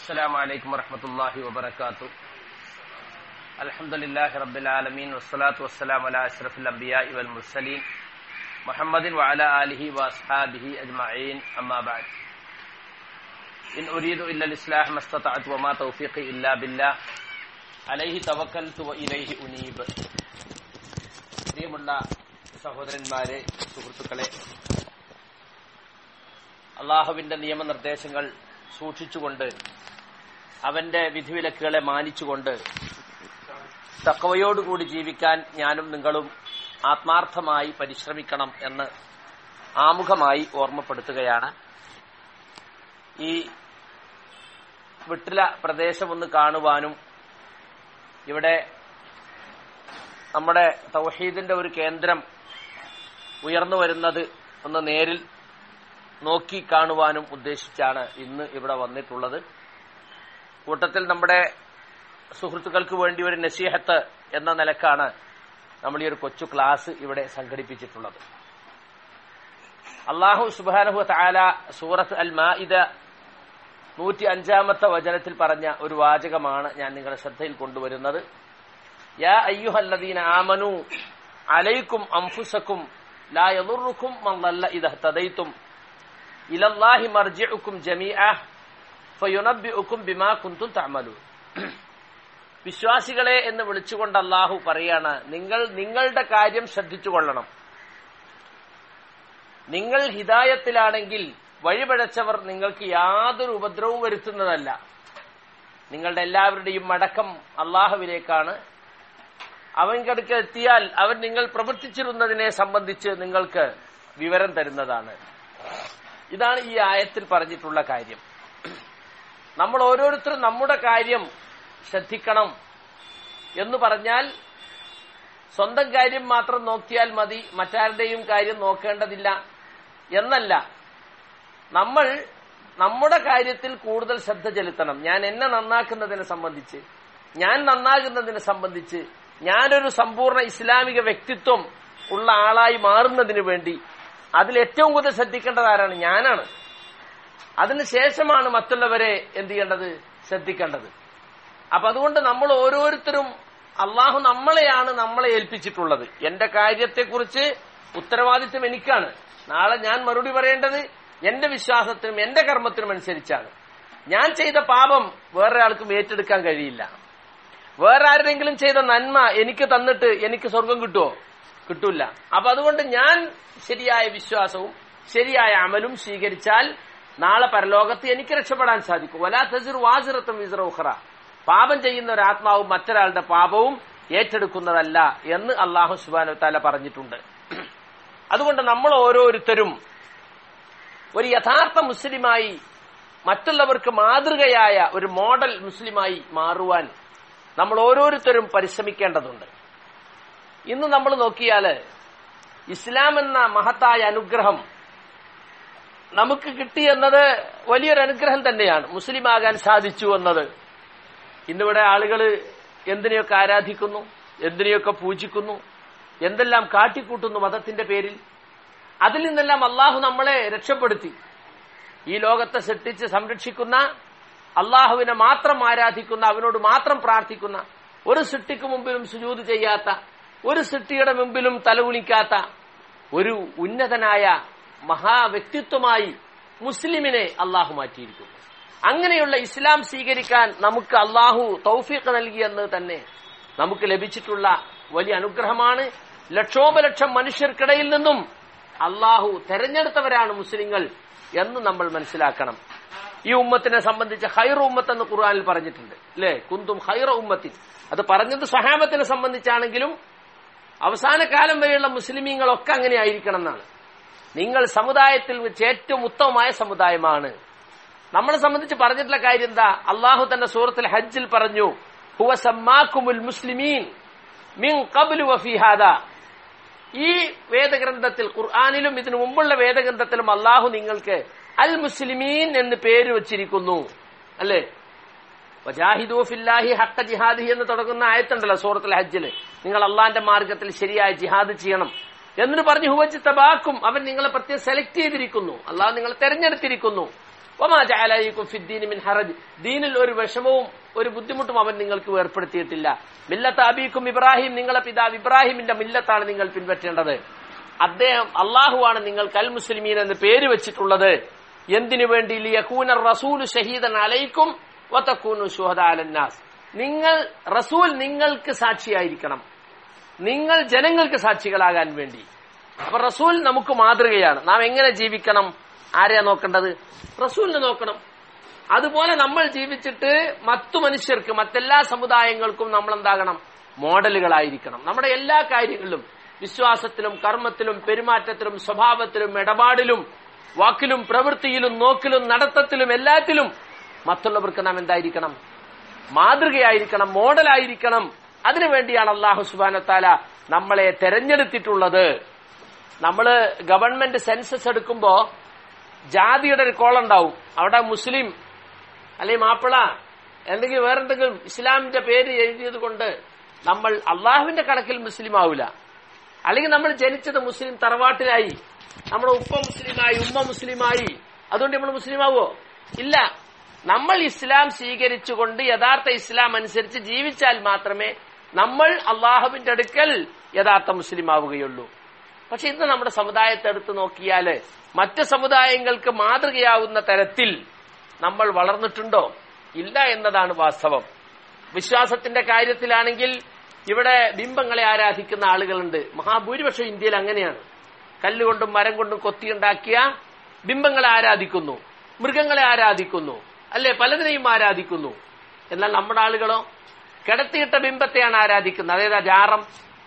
السلام عليكم ورحمة الله وبركاته الحمد لله رب العالمين والصلاة والسلام على أشرف الأنبياء والمرسلين محمد وعلى آله وأصحابه أجمعين أما بعد إن أريد إلا الإصلاح ما استطعت وما توفيقي إلا بالله عليه توكلت وإليه أنيب പ്രിയമുള്ള സഹോദരന്മാരെ സുഹൃത്തുക്കളെ അള്ളാഹുവിന്റെ നിയമനിർദ്ദേശങ്ങൾ സൂക്ഷിച്ചുകൊണ്ട് അവന്റെ വിധിവിലക്കുകളെ മാനിച്ചുകൊണ്ട് തക്കവയോടുകൂടി ജീവിക്കാൻ ഞാനും നിങ്ങളും ആത്മാർത്ഥമായി പരിശ്രമിക്കണം എന്ന് ആമുഖമായി ഓർമ്മപ്പെടുത്തുകയാണ് ഈ വിട്ടില പ്രദേശമൊന്ന് കാണുവാനും ഇവിടെ നമ്മുടെ തൗഹീദിന്റെ ഒരു കേന്ദ്രം ഉയർന്നു വരുന്നത് ഒന്ന് നേരിൽ നോക്കി കാണുവാനും ഉദ്ദേശിച്ചാണ് ഇന്ന് ഇവിടെ വന്നിട്ടുള്ളത് കൂട്ടത്തിൽ നമ്മുടെ സുഹൃത്തുക്കൾക്ക് വേണ്ടി ഒരു നസീഹത്ത് എന്ന നിലക്കാണ് നമ്മൾ ഈ ഒരു കൊച്ചു ക്ലാസ് ഇവിടെ സംഘടിപ്പിച്ചിട്ടുള്ളത് അള്ളാഹു സുബാനഹു താല സൂറത്ത് അൽ മാഇദ നൂറ്റി അഞ്ചാമത്തെ വചനത്തിൽ പറഞ്ഞ ഒരു വാചകമാണ് ഞാൻ നിങ്ങളുടെ ശ്രദ്ധയിൽ കൊണ്ടുവരുന്നത് യാ അയ്യുഹല്ലദീന ആമനു അലൈക്കും അംഫുസക്കും ലാ യദുറുക്കും മൻ ളല്ല ഇദ ഹതദൈതും ഇലല്ലാഹി മർജിഉക്കും ജമീഅ ഫയുനബ്ബിഉക്കും ബിമാ കുന്തും തഅമലൂൻ വിശ്വാസികളെ എന്ന് വിളിച്ചുകൊണ്ട് അള്ളാഹു പറയാണ് നിങ്ങൾ നിങ്ങളുടെ കാര്യം ശ്രദ്ധിച്ചു കൊള്ളണം നിങ്ങൾ ഹിദായത്തിലാണെങ്കിൽ വഴിപഴച്ചവർ നിങ്ങൾക്ക് യാതൊരു ഉപദ്രവവും വരുത്തുന്നതല്ല നിങ്ങളുടെ എല്ലാവരുടെയും മടക്കം അള്ളാഹുവിലേക്കാണ് അവൻകടുക്ക് എത്തിയാൽ അവൻ നിങ്ങൾ പ്രവർത്തിച്ചിരുന്നതിനെ സംബന്ധിച്ച് നിങ്ങൾക്ക് വിവരം തരുന്നതാണ് ഇതാണ് ഈ ആയത്തിൽ പറഞ്ഞിട്ടുള്ള കാര്യം നമ്മൾ ഓരോരുത്തരും നമ്മുടെ കാര്യം ശ്രദ്ധിക്കണം എന്ന് പറഞ്ഞാൽ സ്വന്തം കാര്യം മാത്രം നോക്കിയാൽ മതി മറ്റാരുടെയും കാര്യം നോക്കേണ്ടതില്ല എന്നല്ല നമ്മൾ നമ്മുടെ കാര്യത്തിൽ കൂടുതൽ ശ്രദ്ധ ചെലുത്തണം ഞാൻ എന്നെ നന്നാക്കുന്നതിനെ സംബന്ധിച്ച് ഞാൻ നന്നാകുന്നതിനെ സംബന്ധിച്ച് ഞാനൊരു സമ്പൂർണ്ണ ഇസ്ലാമിക വ്യക്തിത്വം ഉള്ള ആളായി മാറുന്നതിന് വേണ്ടി അതിൽ ഏറ്റവും കൂടുതൽ ശ്രദ്ധിക്കേണ്ടത് ആരാണ് ഞാനാണ് അതിനുശേഷമാണ് മറ്റുള്ളവരെ എന്ത് ചെയ്യേണ്ടത് ശ്രദ്ധിക്കേണ്ടത് അപ്പൊ അതുകൊണ്ട് നമ്മൾ ഓരോരുത്തരും അള്ളാഹു നമ്മളെയാണ് നമ്മളെ ഏൽപ്പിച്ചിട്ടുള്ളത് എന്റെ കാര്യത്തെക്കുറിച്ച് ഉത്തരവാദിത്വം എനിക്കാണ് നാളെ ഞാൻ മറുപടി പറയേണ്ടത് എന്റെ വിശ്വാസത്തിനും എന്റെ കർമ്മത്തിനും അനുസരിച്ചാണ് ഞാൻ ചെയ്ത പാപം വേറെ ആൾക്കും ഏറ്റെടുക്കാൻ കഴിയില്ല വേറെ ആരുടെങ്കിലും ചെയ്ത നന്മ എനിക്ക് തന്നിട്ട് എനിക്ക് സ്വർഗം കിട്ടുമോ കിട്ടൂല അപ്പൊ അതുകൊണ്ട് ഞാൻ ശരിയായ വിശ്വാസവും ശരിയായ അമലും സ്വീകരിച്ചാൽ നാളെ പരലോകത്ത് എനിക്ക് രക്ഷപ്പെടാൻ സാധിക്കും വലാ തസിർ വാസിറത്തും വിസറ ഉഹ്റ പാപം ചെയ്യുന്ന ഒരു ആത്മാവും മറ്റൊരാളുടെ പാപവും ഏറ്റെടുക്കുന്നതല്ല എന്ന് അള്ളാഹു സുബാന താല പറഞ്ഞിട്ടുണ്ട് അതുകൊണ്ട് നമ്മൾ ഓരോരുത്തരും ഒരു യഥാർത്ഥ മുസ്ലിമായി മറ്റുള്ളവർക്ക് മാതൃകയായ ഒരു മോഡൽ മുസ്ലിമായി മാറുവാൻ നമ്മൾ ഓരോരുത്തരും പരിശ്രമിക്കേണ്ടതുണ്ട് ഇന്ന് നമ്മൾ നോക്കിയാൽ ഇസ്ലാം എന്ന മഹത്തായ അനുഗ്രഹം നമുക്ക് കിട്ടിയെന്നത് വലിയൊരു അനുഗ്രഹം തന്നെയാണ് മുസ്ലിം ആകാൻ സാധിച്ചു എന്നത് ഇന്നിവിടെ ആളുകൾ എന്തിനെയൊക്കെ ആരാധിക്കുന്നു എന്തിനെയൊക്കെ പൂജിക്കുന്നു എന്തെല്ലാം കാട്ടിക്കൂട്ടുന്നു മതത്തിന്റെ പേരിൽ അതിൽ നിന്നെല്ലാം അള്ളാഹു നമ്മളെ രക്ഷപ്പെടുത്തി ഈ ലോകത്തെ സൃഷ്ടിച്ച് സംരക്ഷിക്കുന്ന അള്ളാഹുവിനെ മാത്രം ആരാധിക്കുന്ന അവനോട് മാത്രം പ്രാർത്ഥിക്കുന്ന ഒരു സൃഷ്ടിക്ക് മുമ്പിലും സുജൂത് ചെയ്യാത്ത ഒരു സൃഷ്ടിയുടെ മുമ്പിലും തലകുനിക്കാത്ത ഒരു ഉന്നതനായ മഹാവ്യക്തിത്വമായി മുസ്ലിമിനെ അള്ളാഹു മാറ്റിയിരിക്കുന്നു അങ്ങനെയുള്ള ഇസ്ലാം സ്വീകരിക്കാൻ നമുക്ക് അള്ളാഹു തൗഫീഖ് നൽകിയെന്ന് തന്നെ നമുക്ക് ലഭിച്ചിട്ടുള്ള വലിയ അനുഗ്രഹമാണ് ലക്ഷോപലക്ഷം മനുഷ്യർക്കിടയിൽ നിന്നും അള്ളാഹു തെരഞ്ഞെടുത്തവരാണ് മുസ്ലിങ്ങൾ എന്ന് നമ്മൾ മനസ്സിലാക്കണം ഈ ഉമ്മത്തിനെ സംബന്ധിച്ച് ഹൈറ ഉമ്മത്ത് എന്ന് ഖുർആാനിൽ പറഞ്ഞിട്ടുണ്ട് അല്ലെ കുന്തും ഹൈറ ഉമ്മത്തിൻ അത് പറഞ്ഞത് സഹാബത്തിനെ സംബന്ധിച്ചാണെങ്കിലും അവസാന കാലം വരെയുള്ള മുസ്ലിമീങ്ങളൊക്കെ അങ്ങനെ ആയിരിക്കണം എന്നാണ് നിങ്ങൾ സമുദായത്തിൽ വെച്ച് ഏറ്റവും ഉത്തമമായ സമുദായമാണ് നമ്മളെ സംബന്ധിച്ച് പറഞ്ഞിട്ടുള്ള കാര്യം എന്താ അള്ളാഹു തന്റെ സൂറത്തിൽ ഹജ്ജിൽ പറഞ്ഞു ഹുവ സമ്മാക്കുമുൽ മുസ്ലിമീൻ മിൻ കബുലു വഫിഹാദ ഈ വേദഗ്രന്ഥത്തിൽ ഖുർആാനിലും ഇതിനു മുമ്പുള്ള വേദഗ്രന്ഥത്തിലും അള്ളാഹു നിങ്ങൾക്ക് അൽ മുസ്ലിമീൻ എന്ന് പേര് വച്ചിരിക്കുന്നു അല്ലേ വജാഹിദു ഫില്ലാഹി ഹക്ക ജിഹാദി എന്ന് തുടങ്ങുന്ന ആയത്തുണ്ടല്ലോ സൂറത്തുൽ ഹജ്ജില് നിങ്ങൾ അള്ളാന്റെ മാർഗത്തിൽ ശരിയായ ജിഹാദ് ചെയ്യണം എന്നിട്ട് പറഞ്ഞു ഹുവജ് തബാക്കും അവൻ നിങ്ങളെ പ്രത്യേകം സെലക്ട് ചെയ്തിരിക്കുന്നു അള്ളാഹ് നിങ്ങളെ തെരഞ്ഞെടുത്തിരിക്കുന്നു വമാ ജഅലൈക്കും ഫിദ്ദീനി മിൻ ഹറജ് ദീനിൽ ഒരു വിഷമവും ഒരു ബുദ്ധിമുട്ടും അവൻ നിങ്ങൾക്ക് ഏർപ്പെടുത്തിയിട്ടില്ല മില്ലത്ത് അബീക്കും ഇബ്രാഹിം നിങ്ങളെ പിതാവ് ഇബ്രാഹിമിന്റെ മില്ലത്താണ് നിങ്ങൾ പിൻപറ്റേണ്ടത് അദ്ദേഹം അള്ളാഹുവാണ് നിങ്ങൾ കൽ മുസ്ലിമീൻ എന്ന് പേര് വെച്ചിട്ടുള്ളത് എന്തിനു വേണ്ടി ലിയകൂന റസൂൽ ഷഹീദൻ അലൈക്കും വതക്കൂനു ശുഹദ അലന്നാസ് നിങ്ങൾ റസൂൽ നിങ്ങൾക്ക് സാക്ഷിയായിരിക്കണം നിങ്ങൾ ജനങ്ങൾക്ക് സാക്ഷികളാകാൻ വേണ്ടി അപ്പൊ റസൂൽ നമുക്ക് മാതൃകയാണ് നാം എങ്ങനെ ജീവിക്കണം ആരെയാ നോക്കേണ്ടത് റസൂലിനെ നോക്കണം അതുപോലെ നമ്മൾ ജീവിച്ചിട്ട് മറ്റു മനുഷ്യർക്ക് മറ്റെല്ലാ സമുദായങ്ങൾക്കും നമ്മൾ എന്താകണം മോഡലുകളായിരിക്കണം നമ്മുടെ എല്ലാ കാര്യങ്ങളിലും വിശ്വാസത്തിലും കർമ്മത്തിലും പെരുമാറ്റത്തിലും സ്വഭാവത്തിലും ഇടപാടിലും വാക്കിലും പ്രവൃത്തിയിലും നോക്കിലും നടത്തത്തിലും എല്ലാത്തിലും മറ്റുള്ളവർക്ക് നാം എന്തായിരിക്കണം മാതൃകയായിരിക്കണം മോഡലായിരിക്കണം അതിനുവേണ്ടിയാണ് അള്ളാഹു സുബാനത്താല നമ്മളെ തെരഞ്ഞെടുത്തിട്ടുള്ളത് നമ്മള് ഗവൺമെന്റ് സെൻസസ് എടുക്കുമ്പോ ജാതിയുടെ ഒരു കോളുണ്ടാവും അവിടെ മുസ്ലിം അല്ലെങ്കിൽ മാപ്പിള എന്തെങ്കിലും വേറെന്തെങ്കിലും ഇസ്ലാമിന്റെ പേര് എഴുതിയത് കൊണ്ട് നമ്മൾ അള്ളാഹുവിന്റെ കണക്കിൽ മുസ്ലിം ആവില്ല അല്ലെങ്കിൽ നമ്മൾ ജനിച്ചത് മുസ്ലിം തറവാട്ടിലായി നമ്മുടെ ഉപ്പ മുസ്ലിമായി ഉമ്മ മുസ്ലിമായി അതുകൊണ്ട് നമ്മൾ മുസ്ലിം ആവോ ഇല്ല നമ്മൾ ഇസ്ലാം സ്വീകരിച്ചുകൊണ്ട് യഥാർത്ഥ ഇസ്ലാം അനുസരിച്ച് ജീവിച്ചാൽ മാത്രമേ നമ്മൾ അള്ളാഹുവിന്റെ അടുക്കൽ യഥാർത്ഥ മുസ്ലിം ആവുകയുള്ളൂ പക്ഷെ ഇന്ന് നമ്മുടെ സമുദായത്തെ എടുത്ത് നോക്കിയാല് മറ്റ് സമുദായങ്ങൾക്ക് മാതൃകയാവുന്ന തരത്തിൽ നമ്മൾ വളർന്നിട്ടുണ്ടോ ഇല്ല എന്നതാണ് വാസ്തവം വിശ്വാസത്തിന്റെ കാര്യത്തിലാണെങ്കിൽ ഇവിടെ ബിംബങ്ങളെ ആരാധിക്കുന്ന ആളുകളുണ്ട് മഹാഭൂരിപക്ഷം ഇന്ത്യയിൽ അങ്ങനെയാണ് കല്ലുകൊണ്ടും മരം കൊണ്ടും കൊത്തിയുണ്ടാക്കിയ ബിംബങ്ങളെ ആരാധിക്കുന്നു മൃഗങ്ങളെ ആരാധിക്കുന്നു അല്ലെ പലതിനെയും ആരാധിക്കുന്നു എന്നാൽ നമ്മുടെ ആളുകളോ കിടത്തിയിട്ട ബിംബത്തെയാണ് ആരാധിക്കുന്നത് അതേതാ ജാറം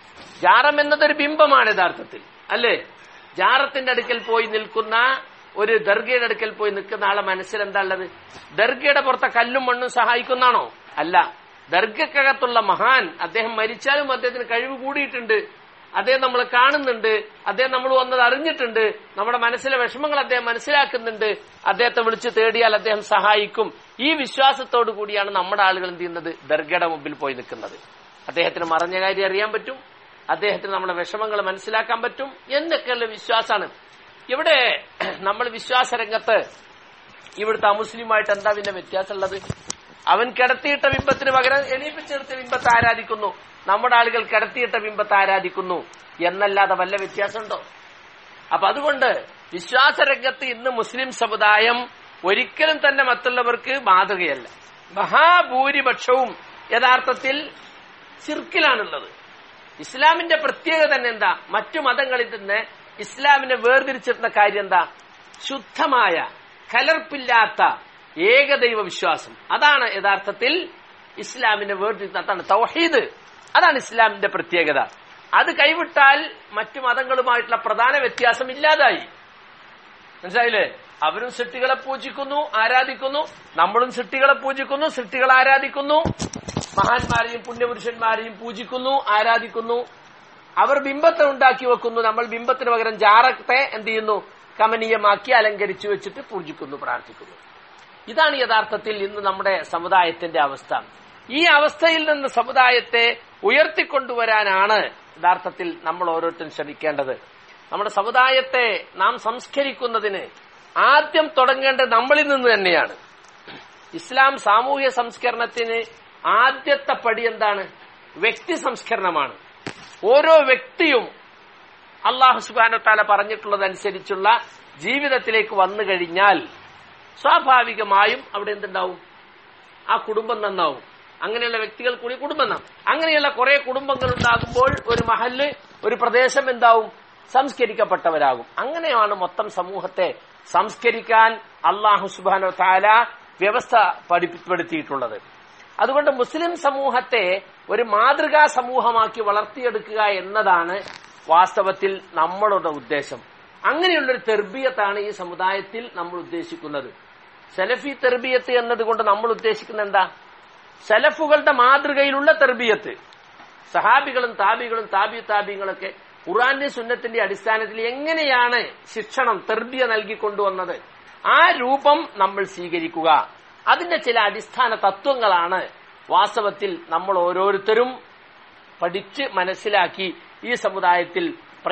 ജാറം എന്നതൊരു ബിംബമാണ് യഥാർത്ഥത്തിൽ അല്ലേ ജാറത്തിന്റെ അടുക്കൽ പോയി നിൽക്കുന്ന ഒരു ദർഗയുടെ അടുക്കൽ പോയി നിൽക്കുന്ന ആളെ മനസ്സിൽ എന്താ ഉള്ളത് ദർഗയുടെ പുറത്തെ കല്ലും മണ്ണും സഹായിക്കുന്നതാണോ അല്ല ദർഗക്കകത്തുള്ള മഹാൻ അദ്ദേഹം മരിച്ചാലും അദ്ദേഹത്തിന് കഴിവ് കൂടിയിട്ടുണ്ട് അദ്ദേഹം നമ്മൾ കാണുന്നുണ്ട് അദ്ദേഹം നമ്മൾ വന്നത് അറിഞ്ഞിട്ടുണ്ട് നമ്മുടെ മനസ്സിലെ വിഷമങ്ങൾ അദ്ദേഹം മനസ്സിലാക്കുന്നുണ്ട് അദ്ദേഹത്തെ വിളിച്ച് തേടിയാൽ അദ്ദേഹം സഹായിക്കും ഈ വിശ്വാസത്തോടു കൂടിയാണ് നമ്മുടെ ആളുകൾ എന്ത് ചെയ്യുന്നത് ദർഗയുടെ മുമ്പിൽ പോയി നിൽക്കുന്നത് അദ്ദേഹത്തിന് മറഞ്ഞ കാര്യം അറിയാൻ പറ്റും അദ്ദേഹത്തിന് നമ്മുടെ വിഷമങ്ങൾ മനസ്സിലാക്കാൻ പറ്റും എന്നൊക്കെയുള്ള വിശ്വാസമാണ് ഇവിടെ നമ്മൾ വിശ്വാസ രംഗത്ത് ഇവിടുത്തെ അമുസ്ലിമായിട്ട് എന്താ പിന്നെ വ്യത്യാസമുള്ളത് അവൻ കിടത്തിയിട്ട ബിംബത്തിന് പകരം എണീപ്പിച്ചെടുത്ത ബിംബത്തെ ആരാധിക്കുന്നു നമ്മുടെ ആളുകൾ കിടത്തിയിട്ട ബിംബത്തെ ആരാധിക്കുന്നു എന്നല്ലാതെ വല്ല വ്യത്യാസമുണ്ടോ അപ്പൊ അതുകൊണ്ട് വിശ്വാസരംഗത്ത് ഇന്ന് മുസ്ലിം സമുദായം ഒരിക്കലും തന്നെ മറ്റുള്ളവർക്ക് മാതൃകയല്ല മഹാഭൂരിപക്ഷവും യഥാർത്ഥത്തിൽ ചിർക്കിലാണുള്ളത് ഇസ്ലാമിന്റെ പ്രത്യേകത തന്നെ എന്താ മറ്റു മതങ്ങളിൽ നിന്ന് ഇസ്ലാമിനെ വേർതിരിച്ചിരുന്ന കാര്യം എന്താ ശുദ്ധമായ കലർപ്പില്ലാത്ത ഏകദൈവ വിശ്വാസം അതാണ് യഥാർത്ഥത്തിൽ ഇസ്ലാമിനെ വേർതിരിച്ച അതാണ് തൗഹീദ് അതാണ് ഇസ്ലാമിന്റെ പ്രത്യേകത അത് കൈവിട്ടാൽ മറ്റു മതങ്ങളുമായിട്ടുള്ള പ്രധാന വ്യത്യാസം ഇല്ലാതായി മനസ്സിലായില്ലേ അവരും സൃഷ്ടികളെ പൂജിക്കുന്നു ആരാധിക്കുന്നു നമ്മളും സൃഷ്ടികളെ പൂജിക്കുന്നു സൃഷ്ടികളെ ആരാധിക്കുന്നു മഹാന്മാരെയും പുണ്യപുരുഷന്മാരെയും പൂജിക്കുന്നു ആരാധിക്കുന്നു അവർ ബിംബത്തെ ഉണ്ടാക്കി വെക്കുന്നു നമ്മൾ ബിംബത്തിന് പകരം ജാറത്തെ എന്ത് ചെയ്യുന്നു കമനീയമാക്കി അലങ്കരിച്ചു വെച്ചിട്ട് പൂജിക്കുന്നു പ്രാർത്ഥിക്കുന്നു ഇതാണ് യഥാർത്ഥത്തിൽ ഇന്ന് നമ്മുടെ സമുദായത്തിന്റെ അവസ്ഥ ഈ അവസ്ഥയിൽ നിന്ന് സമുദായത്തെ ഉയർത്തിക്കൊണ്ടുവരാനാണ് യഥാർത്ഥത്തിൽ നമ്മൾ ഓരോരുത്തരും ശ്രമിക്കേണ്ടത് നമ്മുടെ സമുദായത്തെ നാം സംസ്കരിക്കുന്നതിന് ആദ്യം തുടങ്ങേണ്ടത് നമ്മളിൽ നിന്ന് തന്നെയാണ് ഇസ്ലാം സാമൂഹ്യ സംസ്കരണത്തിന് ആദ്യത്തെ പടി എന്താണ് വ്യക്തി സംസ്കരണമാണ് ഓരോ വ്യക്തിയും അള്ളാഹു സുബാനത്താല പറഞ്ഞിട്ടുള്ളതനുസരിച്ചുള്ള ജീവിതത്തിലേക്ക് വന്നു കഴിഞ്ഞാൽ സ്വാഭാവികമായും അവിടെ എന്തുണ്ടാവും ആ കുടുംബം നന്നാവും അങ്ങനെയുള്ള വ്യക്തികൾ കൂടി കുടുംബം നന്നാവും അങ്ങനെയുള്ള കുറെ കുടുംബങ്ങൾ ഉണ്ടാകുമ്പോൾ ഒരു മഹല് ഒരു പ്രദേശം എന്താവും സംസ്കരിക്കപ്പെട്ടവരാകും അങ്ങനെയാണ് മൊത്തം സമൂഹത്തെ സംസ്കരിക്കാൻ അള്ളാഹു സുബാനോ താല വ്യവസ്ഥ പഠിപ്പെടുത്തിയിട്ടുള്ളത് അതുകൊണ്ട് മുസ്ലിം സമൂഹത്തെ ഒരു മാതൃകാ സമൂഹമാക്കി വളർത്തിയെടുക്കുക എന്നതാണ് വാസ്തവത്തിൽ നമ്മളുടെ ഉദ്ദേശം അങ്ങനെയുള്ളൊരു തെർബിയത്താണ് ഈ സമുദായത്തിൽ നമ്മൾ ഉദ്ദേശിക്കുന്നത് സെലഫി തെർബിയത്ത് എന്നതുകൊണ്ട് നമ്മൾ ഉദ്ദേശിക്കുന്നത് എന്താ സെലഫുകളുടെ മാതൃകയിലുള്ള തെർബിയത്ത് സഹാബികളും താബികളും താബി താബികളൊക്കെ ഖുറാന്റെ സുന്നത്തിന്റെ അടിസ്ഥാനത്തിൽ എങ്ങനെയാണ് ശിക്ഷണം തെർബിയ നൽകിക്കൊണ്ടുവന്നത് ആ രൂപം നമ്മൾ സ്വീകരിക്കുക അതിന്റെ ചില അടിസ്ഥാന തത്വങ്ങളാണ് വാസ്തവത്തിൽ നമ്മൾ ഓരോരുത്തരും പഠിച്ച് മനസ്സിലാക്കി ഈ സമുദായത്തിൽ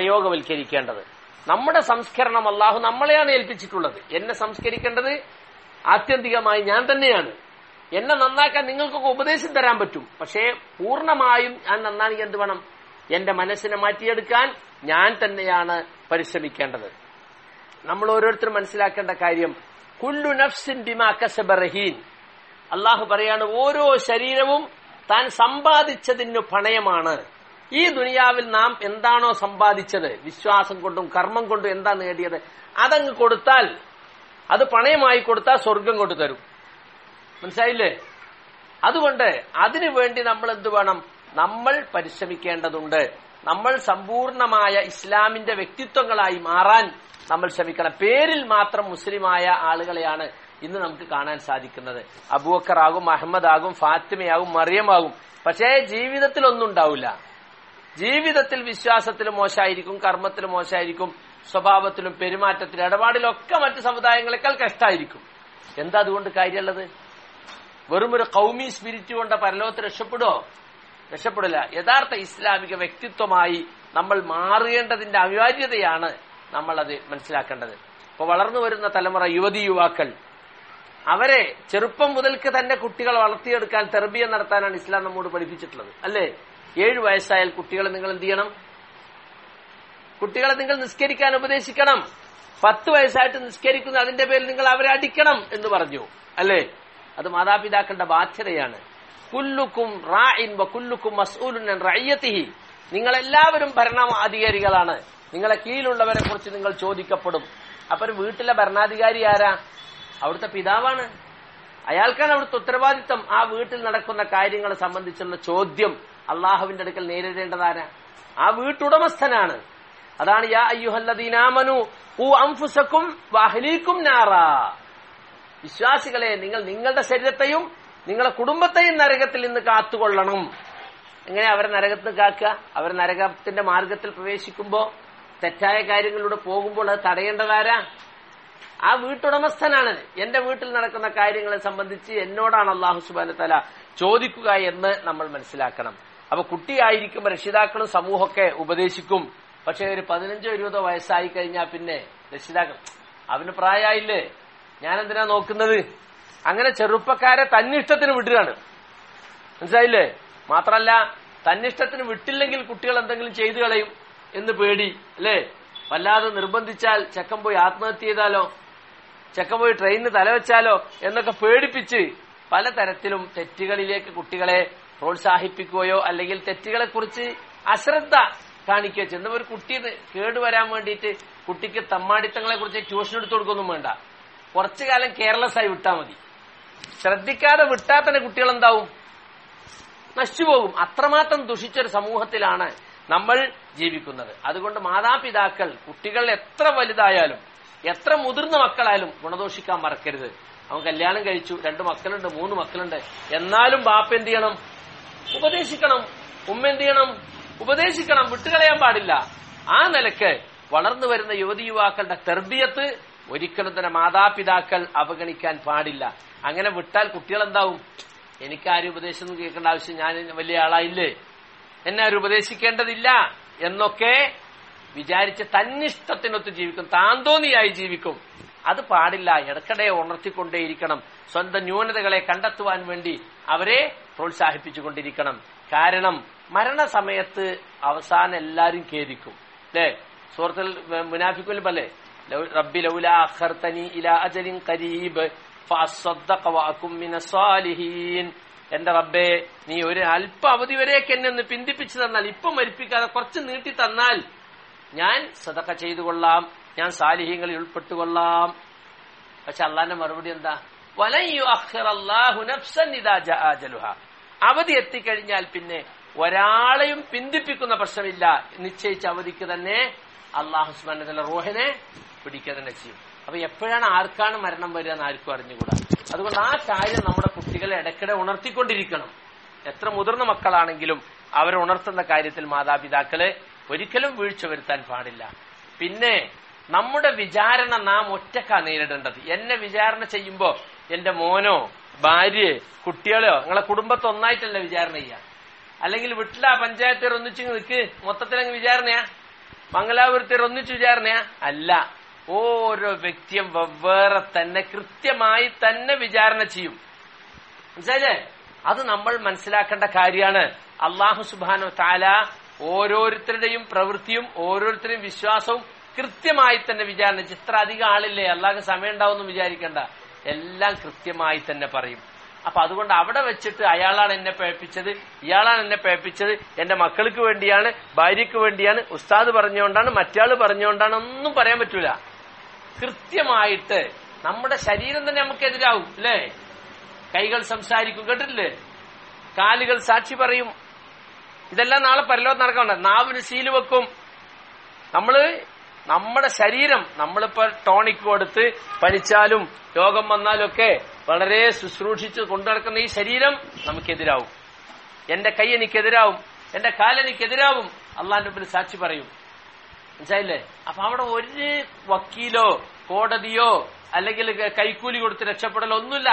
പ്രയോഗവൽക്കരിക്കേണ്ടത് നമ്മുടെ സംസ്കരണം അള്ളാഹു നമ്മളെയാണ് ഏൽപ്പിച്ചിട്ടുള്ളത് എന്നെ സംസ്കരിക്കേണ്ടത് ആത്യന്തികമായി ഞാൻ തന്നെയാണ് എന്നെ നന്നാക്കാൻ നിങ്ങൾക്കൊക്കെ ഉപദേശം തരാൻ പറ്റും പക്ഷേ പൂർണ്ണമായും ഞാൻ നന്നാണെങ്കിൽ എന്ത് വേണം എന്റെ മനസ്സിനെ മാറ്റിയെടുക്കാൻ ഞാൻ തന്നെയാണ് പരിശ്രമിക്കേണ്ടത് നമ്മൾ ഓരോരുത്തരും മനസ്സിലാക്കേണ്ട കാര്യം കുല്ലു നഫ്സിൻ ബിമാ കസബ റഹീൻ അള്ളാഹു പറയാണ് ഓരോ ശരീരവും താൻ സമ്പാദിച്ചതിനു പണയമാണ് ഈ ദുനിയാവിൽ നാം എന്താണോ സമ്പാദിച്ചത് വിശ്വാസം കൊണ്ടും കർമ്മം കൊണ്ടും എന്താ നേടിയത് അതങ്ങ് കൊടുത്താൽ അത് പണയമായി കൊടുത്താൽ സ്വർഗം കൊണ്ടു തരും മനസ്സിലായില്ലേ അതുകൊണ്ട് അതിനു വേണ്ടി നമ്മൾ എന്ത് വേണം നമ്മൾ പരിശ്രമിക്കേണ്ടതുണ്ട് നമ്മൾ സമ്പൂർണമായ ഇസ്ലാമിന്റെ വ്യക്തിത്വങ്ങളായി മാറാൻ നമ്മൾ ശ്രമിക്കണം പേരിൽ മാത്രം മുസ്ലിമായ ആളുകളെയാണ് ഇന്ന് നമുക്ക് കാണാൻ സാധിക്കുന്നത് അബൂബക്കർ ആകും അഹമ്മദ് ആകും ഫാത്തിമയാകും മറിയമാകും പക്ഷേ ജീവിതത്തിൽ ഒന്നും ഉണ്ടാവില്ല ജീവിതത്തിൽ വിശ്വാസത്തിൽ മോശമായിരിക്കും കർമ്മത്തിൽ മോശമായിരിക്കും സ്വഭാവത്തിലും പെരുമാറ്റത്തിലും ഇടപാടിലും ഒക്കെ മറ്റു സമുദായങ്ങളെക്കാൾ കഷ്ടമായിരിക്കും എന്താ അതുകൊണ്ട് കാര്യമുള്ളത് വെറും ഒരു കൗമി സ്പിരിറ്റ് കൊണ്ട് പരലോകത്ത് രക്ഷപ്പെടുമോ രക്ഷപ്പെടില്ല യഥാർത്ഥ ഇസ്ലാമിക വ്യക്തിത്വമായി നമ്മൾ മാറേണ്ടതിന്റെ അനിവാര്യതയാണ് നമ്മൾ അത് മനസ്സിലാക്കേണ്ടത് ഇപ്പൊ വളർന്നു വരുന്ന തലമുറ യുവതി യുവാക്കൾ അവരെ ചെറുപ്പം മുതൽക്ക് തന്നെ കുട്ടികളെ വളർത്തിയെടുക്കാൻ തെർബിയ നടത്താനാണ് ഇസ്ലാം നമ്മോട് പഠിപ്പിച്ചിട്ടുള്ളത് അല്ലേ ഏഴു വയസ്സായാൽ കുട്ടികളെ നിങ്ങൾ എന്ത് ചെയ്യണം കുട്ടികളെ നിങ്ങൾ നിസ്കരിക്കാൻ ഉപദേശിക്കണം പത്ത് വയസ്സായിട്ട് നിസ്കരിക്കുന്ന അതിന്റെ പേരിൽ നിങ്ങൾ അവരെ അടിക്കണം എന്ന് പറഞ്ഞു അല്ലേ അത് മാതാപിതാക്കളുടെ ബാധ്യതയാണ് കുല്ലുക്കും റായിൻ വ കുല്ലുക്കും മസ്ഊലുൻ റയ്യത്തിഹി നിങ്ങളെല്ലാവരും ഭരണാധികാരികളാണ് നിങ്ങളെ കീഴിലുള്ളവരെ കുറിച്ച് നിങ്ങൾ ചോദിക്കപ്പെടും അപ്പൊ ഒരു വീട്ടിലെ ഭരണാധികാരി ആരാ അവിടുത്തെ പിതാവാണ് അയാൾക്കാണ് അവിടുത്തെ ഉത്തരവാദിത്തം ആ വീട്ടിൽ നടക്കുന്ന കാര്യങ്ങളെ സംബന്ധിച്ചുള്ള ചോദ്യം അള്ളാഹുവിന്റെ അടുക്കൽ നേരിടേണ്ടതാരാ ആ വീട്ടുടമസ്ഥനാണ് അതാണ് യാ അയ്യുഹല്ലദീനാമനു ഊ അംഫുസക്കും വാഹലീക്കും നാറാ വിശ്വാസികളെ നിങ്ങൾ നിങ്ങളുടെ ശരീരത്തെയും നിങ്ങളെ കുടുംബത്തെയും നരകത്തിൽ നിന്ന് കാത്തുകൊള്ളണം എങ്ങനെ അവരെ നരകത്തിൽ കാക്കുക അവർ നരകത്തിന്റെ മാർഗത്തിൽ പ്രവേശിക്കുമ്പോ തെറ്റായ കാര്യങ്ങളിലൂടെ പോകുമ്പോൾ അത് തടയേണ്ടതാരാ ആ വീട്ടുടമസ്ഥനാണ് എന്റെ വീട്ടിൽ നടക്കുന്ന കാര്യങ്ങളെ സംബന്ധിച്ച് എന്നോടാണ് അള്ളാഹു സുബാന തല ചോദിക്കുക എന്ന് നമ്മൾ മനസ്സിലാക്കണം അപ്പൊ കുട്ടിയായിരിക്കുമ്പോൾ രക്ഷിതാക്കളും സമൂഹമൊക്കെ ഉപദേശിക്കും പക്ഷെ ഒരു പതിനഞ്ചോ ഇരുപതോ വയസ്സായി കഴിഞ്ഞാൽ പിന്നെ രക്ഷിതാക്കൾ അവന് പ്രായമായില്ലേ ഞാൻ എന്തിനാ നോക്കുന്നത് അങ്ങനെ ചെറുപ്പക്കാരെ തന്നിഷ്ടത്തിന് വിടുകയാണ് മനസ്സിലായില്ലേ മാത്രല്ല തന്നിഷ്ടത്തിന് വിട്ടില്ലെങ്കിൽ കുട്ടികൾ എന്തെങ്കിലും ചെയ്തു കളയും എന്ന് പേടി അല്ലേ വല്ലാതെ നിർബന്ധിച്ചാൽ ചെക്കൻ പോയി ആത്മഹത്യ ചെയ്താലോ ചെക്കൻ പോയി ട്രെയിനിന് തലവെച്ചാലോ എന്നൊക്കെ പേടിപ്പിച്ച് പലതരത്തിലും തെറ്റുകളിലേക്ക് കുട്ടികളെ പ്രോത്സാഹിപ്പിക്കുകയോ അല്ലെങ്കിൽ തെറ്റുകളെ കുറിച്ച് അശ്രദ്ധ കാണിക്കുകയോ ചെയ്യുന്ന ഒരു കുട്ടി കേടുവരാൻ വേണ്ടിയിട്ട് കുട്ടിക്ക് തമ്മാടിത്തങ്ങളെ കുറിച്ച് ട്യൂഷൻ എടുത്തു കൊടുക്കൊന്നും വേണ്ട കുറച്ചു കാലം കെയർലെസ് ആയി വിട്ടാൽ മതി ശ്രദ്ധിക്കാതെ വിട്ടാൽ തന്നെ കുട്ടികൾ എന്താവും നശിച്ചുപോകും അത്രമാത്രം ദുഷിച്ചൊരു സമൂഹത്തിലാണ് നമ്മൾ ജീവിക്കുന്നത് അതുകൊണ്ട് മാതാപിതാക്കൾ കുട്ടികൾ എത്ര വലുതായാലും എത്ര മുതിർന്ന മക്കളായാലും ഗുണദോഷിക്കാൻ മറക്കരുത് അവൻ കല്യാണം കഴിച്ചു രണ്ട് മക്കളുണ്ട് മൂന്ന് മക്കളുണ്ട് എന്നാലും ബാപ്പ എന്ത് ചെയ്യണം ഉപദേശിക്കണം ഉമ്മ എന്ത് ചെയ്യണം ഉപദേശിക്കണം വിട്ടുകളയാൻ പാടില്ല ആ നിലക്ക് വളർന്നു വരുന്ന യുവതി യുവാക്കളുടെ തെർബിയത്ത് ഒരിക്കലും തന്നെ മാതാപിതാക്കൾ അവഗണിക്കാൻ പാടില്ല അങ്ങനെ വിട്ടാൽ കുട്ടികൾ എന്താവും എനിക്കാരും ഉപദേശം കേൾക്കേണ്ട ആവശ്യം ഞാൻ വലിയ ആളായില്ലേ എന്നെ ആരും ഉപദേശിക്കേണ്ടതില്ല എന്നൊക്കെ വിചാരിച്ച് തന്നിഷ്ടത്തിനൊത്ത് ജീവിക്കും താന്തോന്നിയായി ജീവിക്കും അത് പാടില്ല ഇടയ്ക്കിടെ ഉണർത്തിക്കൊണ്ടേയിരിക്കണം സ്വന്തം ന്യൂനതകളെ കണ്ടെത്തുവാൻ വേണ്ടി അവരെ പ്രോത്സാഹിപ്പിച്ചുകൊണ്ടിരിക്കണം കാരണം മരണസമയത്ത് അവസാനം എല്ലാരും ഖേദിക്കും അല്ലേ സുഹൃത്തിൽ മുനാഫിക്കുൽ പല്ലേ റബ്ബി ലൗല അഖർതനി ഇലാ അജലിൻ ഖരീബ് ഫഅസ്സദ്ദഖ വഅകും മിനസ്സാലിഹീൻ എന്റെ റബ്ബേ നീ ഒരു അല്പ അവധി വരെയൊക്കെ എന്നെ ഒന്ന് പിന്തിപ്പിച്ചു തന്നാൽ ഇപ്പം മരിപ്പിക്കാതെ കുറച്ച് നീട്ടി തന്നാൽ ഞാൻ സദക്ക ചെയ്തു കൊള്ളാം ഞാൻ സാലിഹ്യങ്ങളിൽ ഉൾപ്പെട്ടുകൊള്ളാം പക്ഷെ അള്ളാന്റെ മറുപടി എന്താ വലയു അല്ലാഹു നഫ്സൻ ഇദാ ജാ അജലുഹ അവധി എത്തിക്കഴിഞ്ഞാൽ പിന്നെ ഒരാളെയും പിന്തിപ്പിക്കുന്ന പ്രശ്നമില്ല നിശ്ചയിച്ച അവധിക്ക് തന്നെ അള്ളാഹു സുബാന റോഹിനെ പിടിക്കുക തന്നെ ചെയ്യും അപ്പൊ എപ്പോഴാണ് ആർക്കാണ് മരണം വരിക എന്ന് ആർക്കും അറിഞ്ഞുകൂടാ അതുകൊണ്ട് ആ കാര്യം നമ്മുടെ കുട്ടികളെ ഇടയ്ക്കിടെ ഉണർത്തിക്കൊണ്ടിരിക്കണം എത്ര മുതിർന്ന മക്കളാണെങ്കിലും അവരെ ഉണർത്തുന്ന കാര്യത്തിൽ മാതാപിതാക്കളെ ഒരിക്കലും വീഴ്ച വരുത്താൻ പാടില്ല പിന്നെ നമ്മുടെ വിചാരണ നാം ഒറ്റക്കാ നേരിടേണ്ടത് എന്നെ വിചാരണ ചെയ്യുമ്പോ എന്റെ മോനോ ഭാര്യയെ കുട്ടികളെയോ നിങ്ങളെ കുടുംബത്തെ ഒന്നായിട്ടല്ല വിചാരണ ചെയ്യാം അല്ലെങ്കിൽ വീട്ടിലാ പഞ്ചായത്തിൽ ഒന്നിച്ച് നിൽക്ക് മൊത്തത്തിലങ്ങ് വിചാരണയാ മംഗലാപുരത്തിൽ ഒന്നിച്ച് വിചാരണയാ അല്ല ഓരോ വ്യക്തിയും വെവ്വേറെ തന്നെ കൃത്യമായി തന്നെ വിചാരണ ചെയ്യും മനസ്സിലായില്ലേ അത് നമ്മൾ മനസ്സിലാക്കേണ്ട കാര്യമാണ് അള്ളാഹു സുബാനു താല ഓരോരുത്തരുടെയും പ്രവൃത്തിയും ഓരോരുത്തരുടെയും വിശ്വാസവും കൃത്യമായി തന്നെ വിചാരണ ചെയ്യും. ഇത്ര അധികം ആളില്ലേ അള്ളാഹ് സമയം ഉണ്ടാവുമെന്ന് വിചാരിക്കണ്ട എല്ലാം കൃത്യമായി തന്നെ പറയും അപ്പൊ അതുകൊണ്ട് അവിടെ വെച്ചിട്ട് അയാളാണ് എന്നെ പേപ്പിച്ചത് ഇയാളാണ് എന്നെ പേപ്പിച്ചത് എന്റെ മക്കൾക്ക് വേണ്ടിയാണ് ഭാര്യയ്ക്ക് വേണ്ടിയാണ് ഉസ്താദ് പറഞ്ഞുകൊണ്ടാണ് മറ്റാള് പറഞ്ഞുകൊണ്ടാണ് ഒന്നും പറയാൻ പറ്റൂല കൃത്യമായിട്ട് നമ്മുടെ ശരീരം തന്നെ നമുക്കെതിരാവും അല്ലേ കൈകൾ സംസാരിക്കും കേട്ടിട്ടില്ലേ കാലുകൾ സാക്ഷി പറയും ഇതെല്ലാം നാളെ പരലോകത്ത് നടക്കണ്ട നാവിന് സീല് വെക്കും നമ്മള് നമ്മുടെ ശരീരം നമ്മളിപ്പോ ടോണിക് കൊടുത്ത് പനിച്ചാലും രോഗം വന്നാലും ഒക്കെ വളരെ ശുശ്രൂഷിച്ച് കൊണ്ടു നടക്കുന്ന ഈ ശരീരം നമുക്കെതിരാവും എന്റെ കൈ എനിക്കെതിരാവും എന്റെ കാലെനിക്കെതിരാവും അള്ളാന്റെ മുമ്പിൽ സാക്ഷി പറയും മനസ്സിലായില്ലേ അപ്പൊ അവിടെ ഒരു വക്കീലോ കോടതിയോ അല്ലെങ്കിൽ കൈക്കൂലി കൊടുത്ത് രക്ഷപ്പെടലോ ഒന്നുമില്ല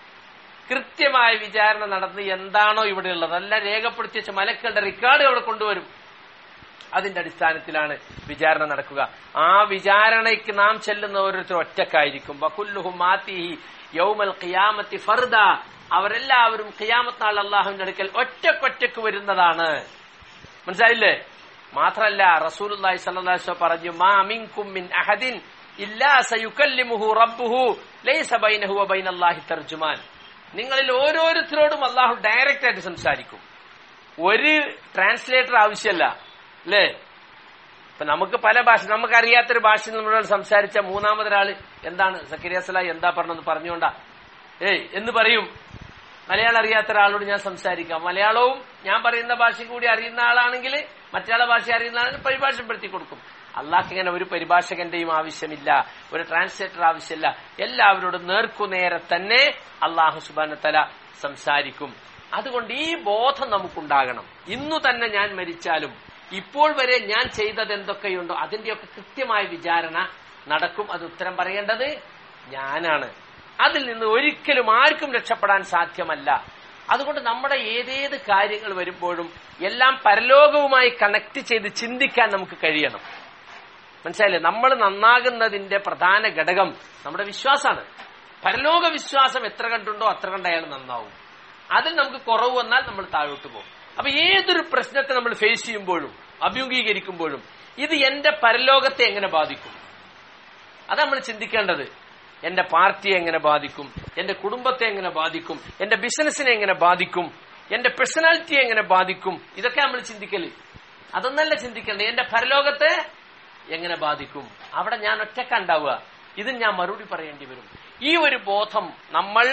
കൃത്യമായ വിചാരണ നടന്ന് എന്താണോ ഇവിടെ ഉള്ളത് എല്ലാം രേഖപ്പെടുത്തി വെച്ച മലക്കളുടെ റെക്കോർഡ് അവിടെ കൊണ്ടുവരും അതിന്റെ അടിസ്ഥാനത്തിലാണ് വിചാരണ നടക്കുക ആ വിചാരണയ്ക്ക് നാം ചെല്ലുന്ന ഓരോരുത്തർ ഒറ്റക്കായിരിക്കും ബക്കുല്ലുഹും മാത്തിഹി യൗമൽ ഖിയാമത്തി ഫർദ അവരെല്ലാവരും ഖിയാമത്ത് നാൾ അള്ളാഹുവിന്റെ അടുക്കൽ ഒറ്റക്കൊറ്റക്ക് വരുന്നതാണ് മനസ്സിലായില്ലേ മാത്രല്ല റസൂലുള്ളാഹി സ്വല്ലല്ലാഹു അലൈഹി വസല്ലം പറഞ്ഞു മാ മിൻകും മിൻ അഹദിൻ ഇല്ലാ സയുകല്ലിമുഹു റബ്ബുഹു ലൈസ ബൈനഹു വബൈനല്ലാഹി തർജുമാൻ നിങ്ങളിൽ ഓരോരുത്തരോടും അള്ളാഹു ഡയറക്റ്റ് ആയിട്ട് സംസാരിക്കും ഒരു ട്രാൻസ്ലേറ്റർ ആവശ്യമല്ല അല്ലേ ഇപ്പൊ നമുക്ക് പല ഭാഷ നമുക്കറിയാത്തൊരു ഭാഷ നമ്മളോട് സംസാരിച്ച മൂന്നാമതൊരാള് എന്താണ് സക്കരിയ സലാഹി എന്താ പറഞ്ഞെന്ന് പറഞ്ഞുകൊണ്ടാ ഏയ് എന്ന് പറയും മലയാളം അറിയാത്ത ഒരാളോട് ഞാൻ സംസാരിക്കാം മലയാളവും ഞാൻ പറയുന്ന ഭാഷയും കൂടി അറിയുന്ന ആളാണെങ്കിൽ മറ്റയാളെ ഭാഷ അറിയുന്ന ആണെങ്കിൽ പരിഭാഷപ്പെടുത്തി കൊടുക്കും അള്ളാഹ് ഇങ്ങനെ ഒരു പരിഭാഷകന്റെയും ആവശ്യമില്ല ഒരു ട്രാൻസ്ലേറ്റർ ആവശ്യമില്ല എല്ലാവരോടും നേർക്കുനേരെ തന്നെ അള്ളാഹു സുബാന തല സംസാരിക്കും അതുകൊണ്ട് ഈ ബോധം നമുക്കുണ്ടാകണം ഇന്നു തന്നെ ഞാൻ മരിച്ചാലും ഇപ്പോൾ വരെ ഞാൻ ചെയ്തത് എന്തൊക്കെയുണ്ടോ അതിന്റെയൊക്കെ കൃത്യമായ വിചാരണ നടക്കും അത് ഉത്തരം പറയേണ്ടത് ഞാനാണ് അതിൽ നിന്ന് ഒരിക്കലും ആർക്കും രക്ഷപ്പെടാൻ സാധ്യമല്ല അതുകൊണ്ട് നമ്മുടെ ഏതേത് കാര്യങ്ങൾ വരുമ്പോഴും എല്ലാം പരലോകവുമായി കണക്ട് ചെയ്ത് ചിന്തിക്കാൻ നമുക്ക് കഴിയണം മനസ്സിലായില്ലേ നമ്മൾ നന്നാകുന്നതിന്റെ പ്രധാന ഘടകം നമ്മുടെ വിശ്വാസമാണ് പരലോക വിശ്വാസം എത്ര കണ്ടുണ്ടോ അത്ര കണ്ട് അയാൾ നന്നാവും അതിൽ നമുക്ക് കുറവ് വന്നാൽ നമ്മൾ താഴോട്ട് പോകും അപ്പൊ ഏതൊരു പ്രശ്നത്തെ നമ്മൾ ഫേസ് ചെയ്യുമ്പോഴും അഭിമുഖീകരിക്കുമ്പോഴും ഇത് എന്റെ പരലോകത്തെ എങ്ങനെ ബാധിക്കും അത് നമ്മൾ ചിന്തിക്കേണ്ടത് എന്റെ പാർട്ടിയെ എങ്ങനെ ബാധിക്കും എന്റെ കുടുംബത്തെ എങ്ങനെ ബാധിക്കും എന്റെ ബിസിനസിനെ എങ്ങനെ ബാധിക്കും എന്റെ പേഴ്സണാലിറ്റിയെ എങ്ങനെ ബാധിക്കും ഇതൊക്കെ നമ്മൾ ചിന്തിക്കല് അതൊന്നല്ല ചിന്തിക്കേണ്ടത് എന്റെ പരലോകത്തെ എങ്ങനെ ബാധിക്കും അവിടെ ഞാൻ ഒറ്റക്കുണ്ടാവുക ഇതിന് ഞാൻ മറുപടി പറയേണ്ടി വരും ഈ ഒരു ബോധം നമ്മൾ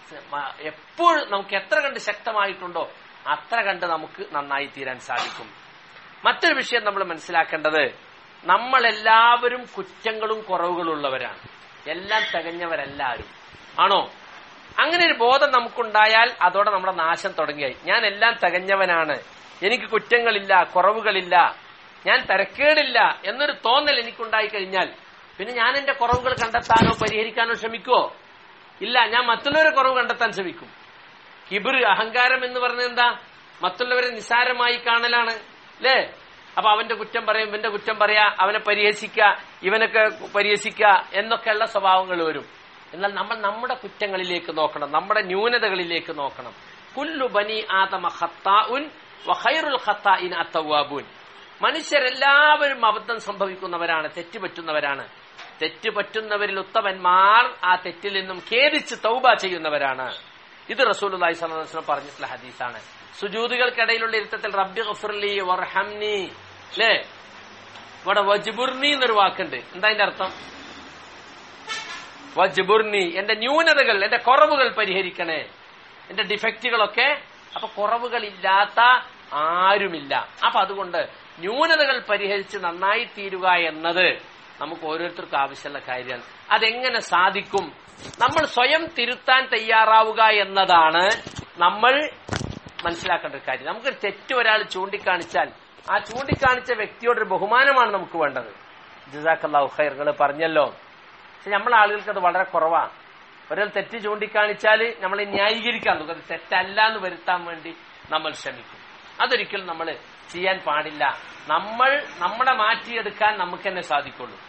എപ്പോഴും നമുക്ക് എത്ര കണ്ട് ശക്തമായിട്ടുണ്ടോ അത്ര കണ്ട് നമുക്ക് നന്നായി തീരാൻ സാധിക്കും മറ്റൊരു വിഷയം നമ്മൾ മനസ്സിലാക്കേണ്ടത് നമ്മളെല്ലാവരും കുറ്റങ്ങളും കുറവുകളും ഉള്ളവരാണ് എല്ലാം തികഞ്ഞവരെല്ലാവരും ആണോ അങ്ങനെ ഒരു ബോധം നമുക്കുണ്ടായാൽ അതോടെ നമ്മുടെ നാശം തുടങ്ങിയായി ഞാൻ എല്ലാം തികഞ്ഞവനാണ് എനിക്ക് കുറ്റങ്ങളില്ല കുറവുകളില്ല ഞാൻ തിരക്കേടില്ല എന്നൊരു തോന്നൽ എനിക്കുണ്ടായി കഴിഞ്ഞാൽ പിന്നെ ഞാൻ എന്റെ കുറവുകൾ കണ്ടെത്താനോ പരിഹരിക്കാനോ ശ്രമിക്കുവോ ഇല്ല ഞാൻ മറ്റുള്ളവരെ കുറവ് കണ്ടെത്താൻ ശ്രമിക്കും കിബിർ അഹങ്കാരം എന്ന് പറഞ്ഞത് എന്താ മറ്റുള്ളവരെ നിസാരമായി കാണലാണ് അല്ലേ അപ്പൊ അവന്റെ കുറ്റം പറയും ഇവന്റെ കുറ്റം പറയാ അവനെ പരിഹസിക്കുക ഇവനൊക്കെ പരിഹസിക്കുക എന്നൊക്കെയുള്ള സ്വഭാവങ്ങൾ വരും എന്നാൽ നമ്മൾ നമ്മുടെ കുറ്റങ്ങളിലേക്ക് നോക്കണം നമ്മുടെ ന്യൂനതകളിലേക്ക് നോക്കണം കുല്ലു ബനി ആദമ ഖത്താഉൻ വഖൈറുൽ ഖത്താഇൻ അത്തവാബൂൻ മനുഷ്യരെല്ലാവരും അബദ്ധം സംഭവിക്കുന്നവരാണ് തെറ്റുപറ്റുന്നവരാണ് തെറ്റുപറ്റുന്നവരിൽ ഉത്തമന്മാർ ആ തെറ്റിൽ നിന്നും ഖേദിച്ച് തൗബ ചെയ്യുന്നവരാണ് ഇത് റസൂലുള്ളാഹി സ്വല്ലല്ലാഹു അലൈഹി വസല്ലം പറഞ്ഞിട്ടുള്ള ഹദീസാണ് സുജൂദുകൾക്കിടയിലുള്ള ഇരുത്തത്തിൽ റബ്ബി ഗഫിർലി വർഹംനി അല്ലേ ഇവിടെ വജ്ബുർനി എന്നൊരു വാക്കുണ്ട് എന്താ അതിന്റെ അർത്ഥം വജ്ബുർനി എന്റെ ന്യൂനതകൾ എന്റെ കുറവുകൾ പരിഹരിക്കണേ എന്റെ ഡിഫക്റ്റുകളൊക്കെ അപ്പൊ കുറവുകളില്ലാത്ത ആരുമില്ല അപ്പൊ അതുകൊണ്ട് ന്യൂനതകൾ പരിഹരിച്ച് നന്നായി തീരുക എന്നത് നമുക്ക് ഓരോരുത്തർക്കും ആവശ്യമുള്ള കാര്യമാണ് അതെങ്ങനെ സാധിക്കും നമ്മൾ സ്വയം തിരുത്താൻ തയ്യാറാവുക എന്നതാണ് നമ്മൾ മനസ്സിലാക്കേണ്ട ഒരു കാര്യം നമുക്കൊരു തെറ്റ് ഒരാൾ ചൂണ്ടിക്കാണിച്ചാൽ ആ ചൂണ്ടിക്കാണിച്ച വ്യക്തിയോടൊരു ബഹുമാനമാണ് നമുക്ക് വേണ്ടത് ജസാഖല്ലാഹു ഖൈറുകൾ പറഞ്ഞല്ലോ പക്ഷെ നമ്മളെ ആളുകൾക്ക് അത് വളരെ കുറവാണ് ഒരാൾ തെറ്റ് ചൂണ്ടിക്കാണിച്ചാൽ നമ്മളെ ന്യായീകരിക്കാൻ നോക്കും അത് തെറ്റല്ല എന്ന് വരുത്താൻ വേണ്ടി നമ്മൾ ശ്രമിക്കും അതൊരിക്കലും നമ്മൾ ചെയ്യാൻ പാടില്ല നമ്മൾ നമ്മളെ മാറ്റിയെടുക്കാൻ നമുക്ക് തന്നെ സാധിക്കുള്ളൂ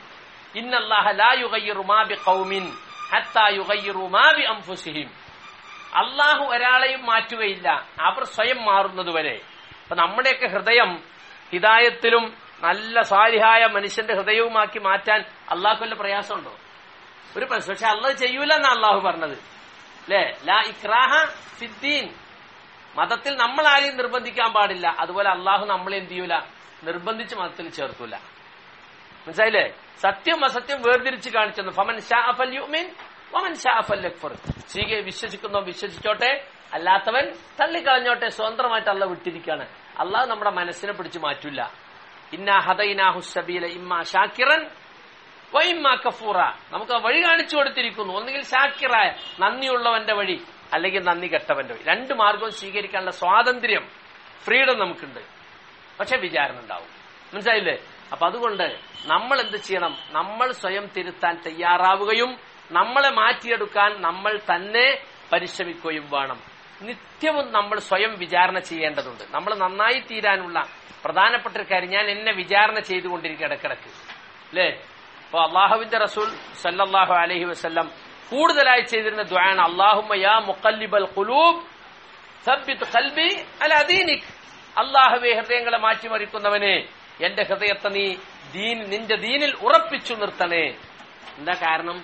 ഇന്നല്ലാഹ ലാ യുഗയ്യിറു മാ ബിഖൗമിൻ ഹത്താ യുഗയ്യിറു മാ ബി അൻഫുസിഹിം അള്ളാഹു ഒരാളെയും മാറ്റുകയില്ല അവർ സ്വയം മാറുന്നതുവരെ അപ്പൊ നമ്മുടെയൊക്കെ ഹൃദയം ഹിതായത്തിലും നല്ല സ്വാരിഹായ മനുഷ്യന്റെ ഹൃദയവുമാക്കി മാറ്റാൻ അള്ളാഹു വല്ല പ്രയാസമുണ്ടോ ഒരു പ്രശ്നം പക്ഷെ അള്ളാഹ് ചെയ്യൂല എന്നാ അള്ളാഹു പറഞ്ഞത് അല്ലേ ലാ ഇക്രാഹ ഫിദ്ദീൻ മതത്തിൽ നമ്മൾ ആരെയും നിർബന്ധിക്കാൻ പാടില്ല അതുപോലെ അള്ളാഹു നമ്മളെ എന്ത് ചെയ്യൂല നിർബന്ധിച്ച് മതത്തിൽ ചേർക്കൂല മനസ്സിലായില്ലേ സത്യം അസത്യം വേർതിരിച്ച് കാണിച്ചെന്ന് ഫമൻ ഷാ അഫൽ യുമിൻ വമൻ ഷാ അഫൽ യക്ഫർ സ്വീക വിശ്വസിക്കുന്നോ വിശ്വസിച്ചോട്ടെ അല്ലാത്തവൻ തള്ളിക്കളഞ്ഞോട്ടെ സ്വതന്ത്രമായിട്ട് അള്ള വിട്ടിരിക്കാണ് അള്ളാഹ് നമ്മുടെ മനസ്സിനെ പിടിച്ചു മാറ്റൂല ഇന്ന ഹദൈനാഹു സബീല ഇമ്മ ഷാക്കിറൻ വൈമ്മ കഫൂറ നമുക്ക് ആ വഴി കാണിച്ചു കൊടുത്തിരിക്കുന്നു ഒന്നുകിൽ ഷാക്കിറായ നന്ദിയുള്ളവന്റെ വഴി അല്ലെങ്കിൽ നന്ദി കെട്ടവന്റെ വഴി രണ്ട് മാർഗവും സ്വീകരിക്കാനുള്ള സ്വാതന്ത്ര്യം ഫ്രീഡം നമുക്കുണ്ട് പക്ഷെ വിചാരണ ഉണ്ടാവും മനസ്സിലായില്ലേ അപ്പൊ അതുകൊണ്ട് നമ്മൾ എന്ത് ചെയ്യണം നമ്മൾ സ്വയം തിരുത്താൻ തയ്യാറാവുകയും നമ്മളെ മാറ്റിയെടുക്കാൻ നമ്മൾ തന്നെ പരിശ്രമിക്കുകയും വേണം നിത്യവും നമ്മൾ സ്വയം വിചാരണ ചെയ്യേണ്ടതുണ്ട് നമ്മൾ നന്നായി തീരാനുള്ള പ്രധാനപ്പെട്ട ഒരു കാര്യം ഞാൻ എന്നെ വിചാരണ ചെയ്തുകൊണ്ടിരിക്കുക ഇടക്കിടക്ക് അല്ലേ അപ്പൊ അള്ളാഹുവിന്റെ റസൂൽ സല്ലല്ലാഹു അലൈഹി വസല്ലം കൂടുതലായി ചെയ്തിരുന്ന ദ്വാണ് അള്ളാഹുമ്മ യാ മുഖല്ലിബൽ ഖുലൂബ് സബ്ബിത് ഖൽബി അലാ ദീനിക് അള്ളാഹുവെ ഹൃദയങ്ങളെ മാറ്റിമറിക്കുന്നവനെ എന്റെ ഹൃദയത്തെ നീ ദീൻ നിന്റെ ദീനിൽ ഉറപ്പിച്ചു നിർത്തണേ എന്താ കാരണം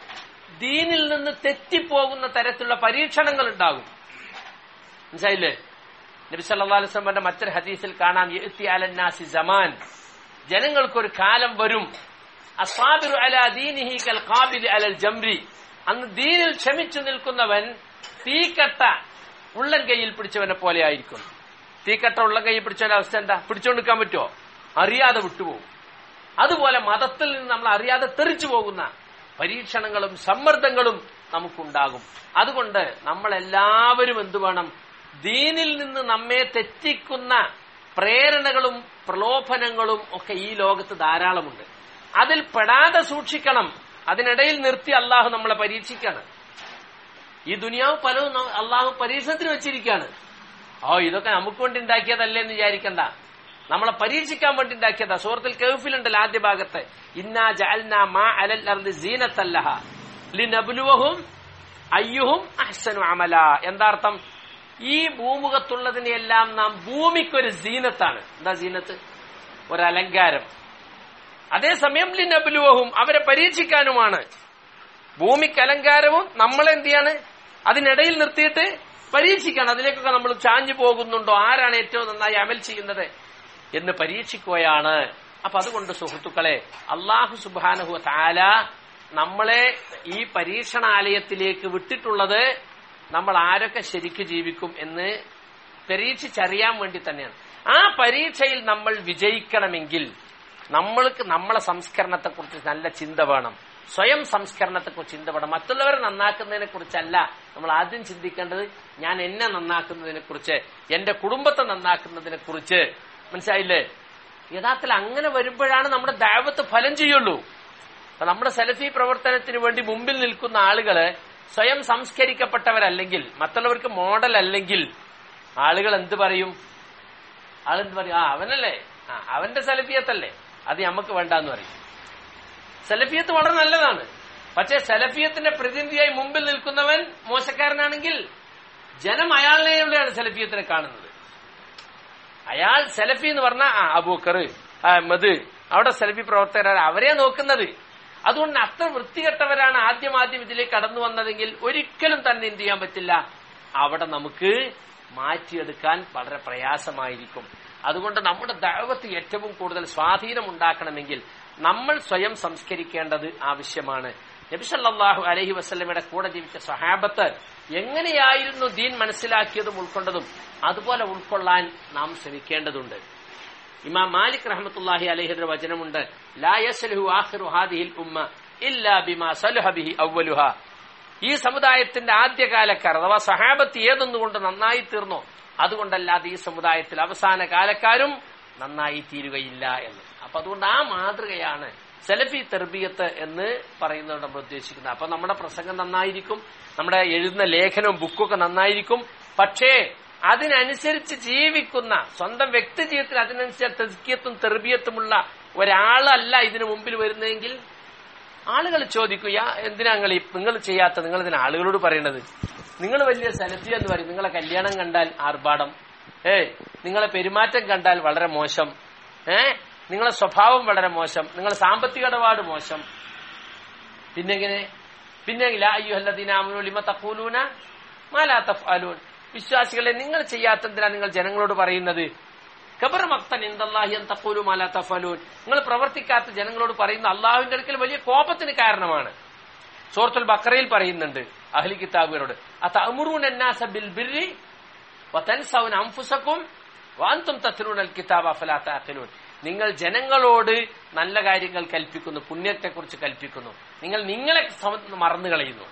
ദീനിൽ നിന്ന് തെറ്റിപ്പോകുന്ന തരത്തിലുള്ള പരീക്ഷണങ്ങൾ ഉണ്ടാകും മനസ്സിലായില്ലേ നബി സല്ലല്ലാഹു അലൈഹി വസല്ലമയുടെ മറ്റൊരു ഹദീസിൽ കാണാം യഅ്തി അലന്നാസി സമാൻ ജനങ്ങൾക്കൊരു കാലം വരും അസ്വാബിറു അലാ ദീനിഹി കൽ ഖാബിലി അലൽ ജംരി അന്ന് ദീനിൽ ക്ഷമിച്ചു നിൽക്കുന്നവൻ തീക്കട്ട ഉള്ളൻ കൈയിൽ പിടിച്ചവനെ പോലെ ആയിരിക്കും തീക്കട്ട ഉള്ളം കൈയിൽ പിടിച്ചവന്റെ അവസ്ഥ എന്താ പിടിച്ചുകൊണ്ടിരിക്കാൻ പറ്റുമോ അറിയാതെ വിട്ടുപോകും അതുപോലെ മതത്തിൽ നിന്ന് നമ്മൾ അറിയാതെ തെറിച്ചു പോകുന്ന പരീക്ഷണങ്ങളും സമ്മർദ്ദങ്ങളും നമുക്കുണ്ടാകും അതുകൊണ്ട് നമ്മൾ എല്ലാവരും എന്തു വേണം ദീനിൽ നിന്ന് നമ്മെ തെറ്റിക്കുന്ന പ്രേരണകളും പ്രലോഭനങ്ങളും ഒക്കെ ഈ ലോകത്ത് ധാരാളമുണ്ട് അതിൽ പെടാതെ സൂക്ഷിക്കണം അതിനിടയിൽ നിർത്തി അള്ളാഹു നമ്മളെ പരീക്ഷിക്കാണ് ഈ ദുനിയാവ് പലതും ന- അള്ളാഹു പരീക്ഷണത്തിന് വെച്ചിരിക്കുകയാണ് ഓ ഇതൊക്കെ നമുക്ക് വേണ്ടി ഉണ്ടാക്കിയതല്ലേ എന്ന് വിചാരിക്കണ്ട നമ്മളെ പരീക്ഷിക്കാൻ വേണ്ടി ഉണ്ടാക്കിയതാ സൂറത്തിൽ കെഹഫിലുണ്ടല്ലോ ആദ്യ ഭാഗത്ത് ഇന്നാ ജഅൽനാ മാ അലൽ അർദി സീനത്തല്ലഹ ലിനബ്ലുവഹും അയ്യുഹും അഹ്സനു അമല എന്താർത്ഥം ഈ ഭൂമുഖത്തുള്ളതിനെയെല്ലാം നാം ഭൂമിക്കൊരു സീനത്താണ് എന്താ സീനത്ത് ഒരു അലങ്കാരം അതേസമയം ലിനബ്ലുവഹും അവരെ പരീക്ഷിക്കാനുമാണ് ഭൂമിക്ക് അലങ്കാരവും നമ്മളെന്ത് ചെയ്യാണ് അതിനിടയിൽ നിർത്തിയിട്ട് പരീക്ഷിക്കണം അതിലേക്കൊക്കെ നമ്മൾ ചാഞ്ഞു പോകുന്നുണ്ടോ ആരാണ് ഏറ്റവും നന്നായി അമൽ ചെയ്യുന്നത് എന്ന് പരീക്ഷിക്കുകയാണ് അപ്പൊ അതുകൊണ്ട് സുഹൃത്തുക്കളെ അള്ളാഹു സുബാനഹു താല നമ്മളെ ഈ പരീക്ഷണാലയത്തിലേക്ക് വിട്ടിട്ടുള്ളത് നമ്മൾ ആരൊക്കെ ശരിക്ക് ജീവിക്കും എന്ന് പരീക്ഷിച്ചറിയാൻ വേണ്ടി തന്നെയാണ് ആ പരീക്ഷയിൽ നമ്മൾ വിജയിക്കണമെങ്കിൽ നമ്മൾക്ക് നമ്മളെ സംസ്കരണത്തെക്കുറിച്ച് നല്ല ചിന്ത വേണം സ്വയം സംസ്കരണത്തെക്കുറിച്ച് ചിന്ത വേണം മറ്റുള്ളവരെ നന്നാക്കുന്നതിനെ കുറിച്ചല്ല നമ്മൾ ആദ്യം ചിന്തിക്കേണ്ടത് ഞാൻ എന്നെ നന്നാക്കുന്നതിനെ കുറിച്ച് എന്റെ കുടുംബത്തെ നന്നാക്കുന്നതിനെ കുറിച്ച് മനസ്സിലായില്ലേ യഥാർത്ഥത്തിൽ അങ്ങനെ വരുമ്പോഴാണ് നമ്മുടെ ദൈവത്ത് ഫലം ചെയ്യുള്ളൂ അപ്പൊ നമ്മുടെ സെൽഫി പ്രവർത്തനത്തിന് വേണ്ടി മുമ്പിൽ നിൽക്കുന്ന ആളുകള് സ്വയം സംസ്കരിക്കപ്പെട്ടവരല്ലെങ്കിൽ മറ്റുള്ളവർക്ക് മോഡൽ അല്ലെങ്കിൽ ആളുകൾ എന്ത് പറയും ആളെന്ത് പറയും ആ അവനല്ലേ ആ അവന്റെ സെലഫിയത്തല്ലേ അത് നമുക്ക് വേണ്ടാന്ന് പറയും സെലഫിയത്ത് വളരെ നല്ലതാണ് പക്ഷേ സെലഫിയത്തിന്റെ പ്രതിനിധിയായി മുമ്പിൽ നിൽക്കുന്നവൻ മോശക്കാരനാണെങ്കിൽ ജനം അയാളിനെയാണ് സെലഫിയത്തിനെ കാണുന്നത് അയാൾ സെലഫി എന്ന് പറഞ്ഞാൽ ആ അബൂക്കർ അഹമ്മദ് അവിടെ സെലഫി പ്രവർത്തകരാണ് അവരെ നോക്കുന്നത് അതുകൊണ്ട് അത്ര വൃത്തികെട്ടവരാണ് ആദ്യം ആദ്യം ഇതിലേക്ക് കടന്നു വന്നതെങ്കിൽ ഒരിക്കലും തന്നെ എന്ത് ചെയ്യാൻ പറ്റില്ല അവിടെ നമുക്ക് മാറ്റിയെടുക്കാൻ വളരെ പ്രയാസമായിരിക്കും അതുകൊണ്ട് നമ്മുടെ ദൈവത്ത് ഏറ്റവും കൂടുതൽ സ്വാധീനം ഉണ്ടാക്കണമെങ്കിൽ നമ്മൾ സ്വയം സംസ്കരിക്കേണ്ടത് ആവശ്യമാണ് നബിസല്ലാഹു അലഹി വസ്ലമയുടെ കൂടെ ജീവിച്ച സഹാബത്ത് എങ്ങനെയായിരുന്നു ദീൻ മനസ്സിലാക്കിയതും ഉൾക്കൊണ്ടതും അതുപോലെ ഉൾക്കൊള്ളാൻ നാം ശ്രമിക്കേണ്ടതുണ്ട് ഇമാം മാലിക് റഹ്മത്തുല്ലാഹി അലഹിയുടെ വചനമുണ്ട് ലാ യസ്ലഹു ആഖിറു ഹാദിഹിൽ ഉമ്മ ഇല്ലാ ബിമാ സലഹ ബിഹി അവ്വലുഹ ഈ സമുദായത്തിന്റെ ആദ്യകാലക്കാർ അഥവാ സഹാബത്ത് ഏതൊന്നുകൊണ്ട് നന്നായി തീർന്നോ അതുകൊണ്ടല്ലാതെ ഈ സമുദായത്തിൽ അവസാന കാലക്കാരും നന്നായി തീരുകയില്ല എന്ന് അപ്പൊ അതുകൊണ്ട് ആ മാതൃകയാണ് സെലഫി തെർബിയത്ത് എന്ന് പറയുന്നത് നമ്മൾ ഉദ്ദേശിക്കുന്നത് അപ്പൊ നമ്മുടെ പ്രസംഗം നന്നായിരിക്കും നമ്മുടെ എഴുതുന്ന ലേഖനവും ബുക്കൊക്കെ നന്നായിരിക്കും പക്ഷേ അതിനനുസരിച്ച് ജീവിക്കുന്ന സ്വന്തം വ്യക്തി ജീവിതത്തിൽ അതിനനുസരിച്ച് തെസ്കിയത്തും തെർബിയത്തുമുള്ള ഒരാളല്ല ഇതിനു മുമ്പിൽ വരുന്നതെങ്കിൽ ആളുകൾ ചോദിക്കും യാ എന്തിനാ നിങ്ങൾ ഈ- നിങ്ങൾ ചെയ്യാത്ത നിങ്ങൾ ഇതിന് ആളുകളോട് പറയണത് നിങ്ങൾ വലിയ സെലഫി എന്ന് പറയും നിങ്ങളെ കല്യാണം കണ്ടാൽ ആർഭാടം ഏ നിങ്ങളെ പെരുമാറ്റം കണ്ടാൽ വളരെ മോശം ഏ നിങ്ങളെ സ്വഭാവം വളരെ മോശം നിങ്ങളെ സാമ്പത്തിക ഇടപാട് മോശം പിന്നെങ്ങനെ പിന്നെ ലാ അയ്യുഹല്ലദീന ആമനൂ ലിമ തഖൂലൂന മാ ലാ തഫ്അലൂൻ വിശ്വാസികളെ നിങ്ങൾ ചെയ്യാത്തെന്തിനാ നിങ്ങൾ ജനങ്ങളോട് പറയുന്നത് കബർ മക്തൻ ഇന്ദല്ലാഹി അൻ തഖൂലു മാ ലാ തഫ്അലൂൻ നിങ്ങൾ പ്രവർത്തിക്കാത്ത ജനങ്ങളോട് പറയുന്ന അള്ളാഹുവിന്റെ അടുക്കൽ വലിയ കോപത്തിന് കാരണമാണ് സൂറത്തുൽ ബക്കറയിൽ പറയുന്നുണ്ട് അഹ്ലി കിതാബുകളോട് അതഅമുറൂന അന്നാസ ബിൽ ബിർരി വതൻസൗന അൻഫുസകും വഅൻതും തത്ലൂനൽ കിതാബ ഫലാ തഅഖിലൂൻ നിങ്ങൾ ജനങ്ങളോട് നല്ല കാര്യങ്ങൾ കൽപ്പിക്കുന്നു പുണ്യത്തെക്കുറിച്ച് കൽപ്പിക്കുന്നു നിങ്ങൾ നിങ്ങളെ സമ- മറന്നു കളയുന്നു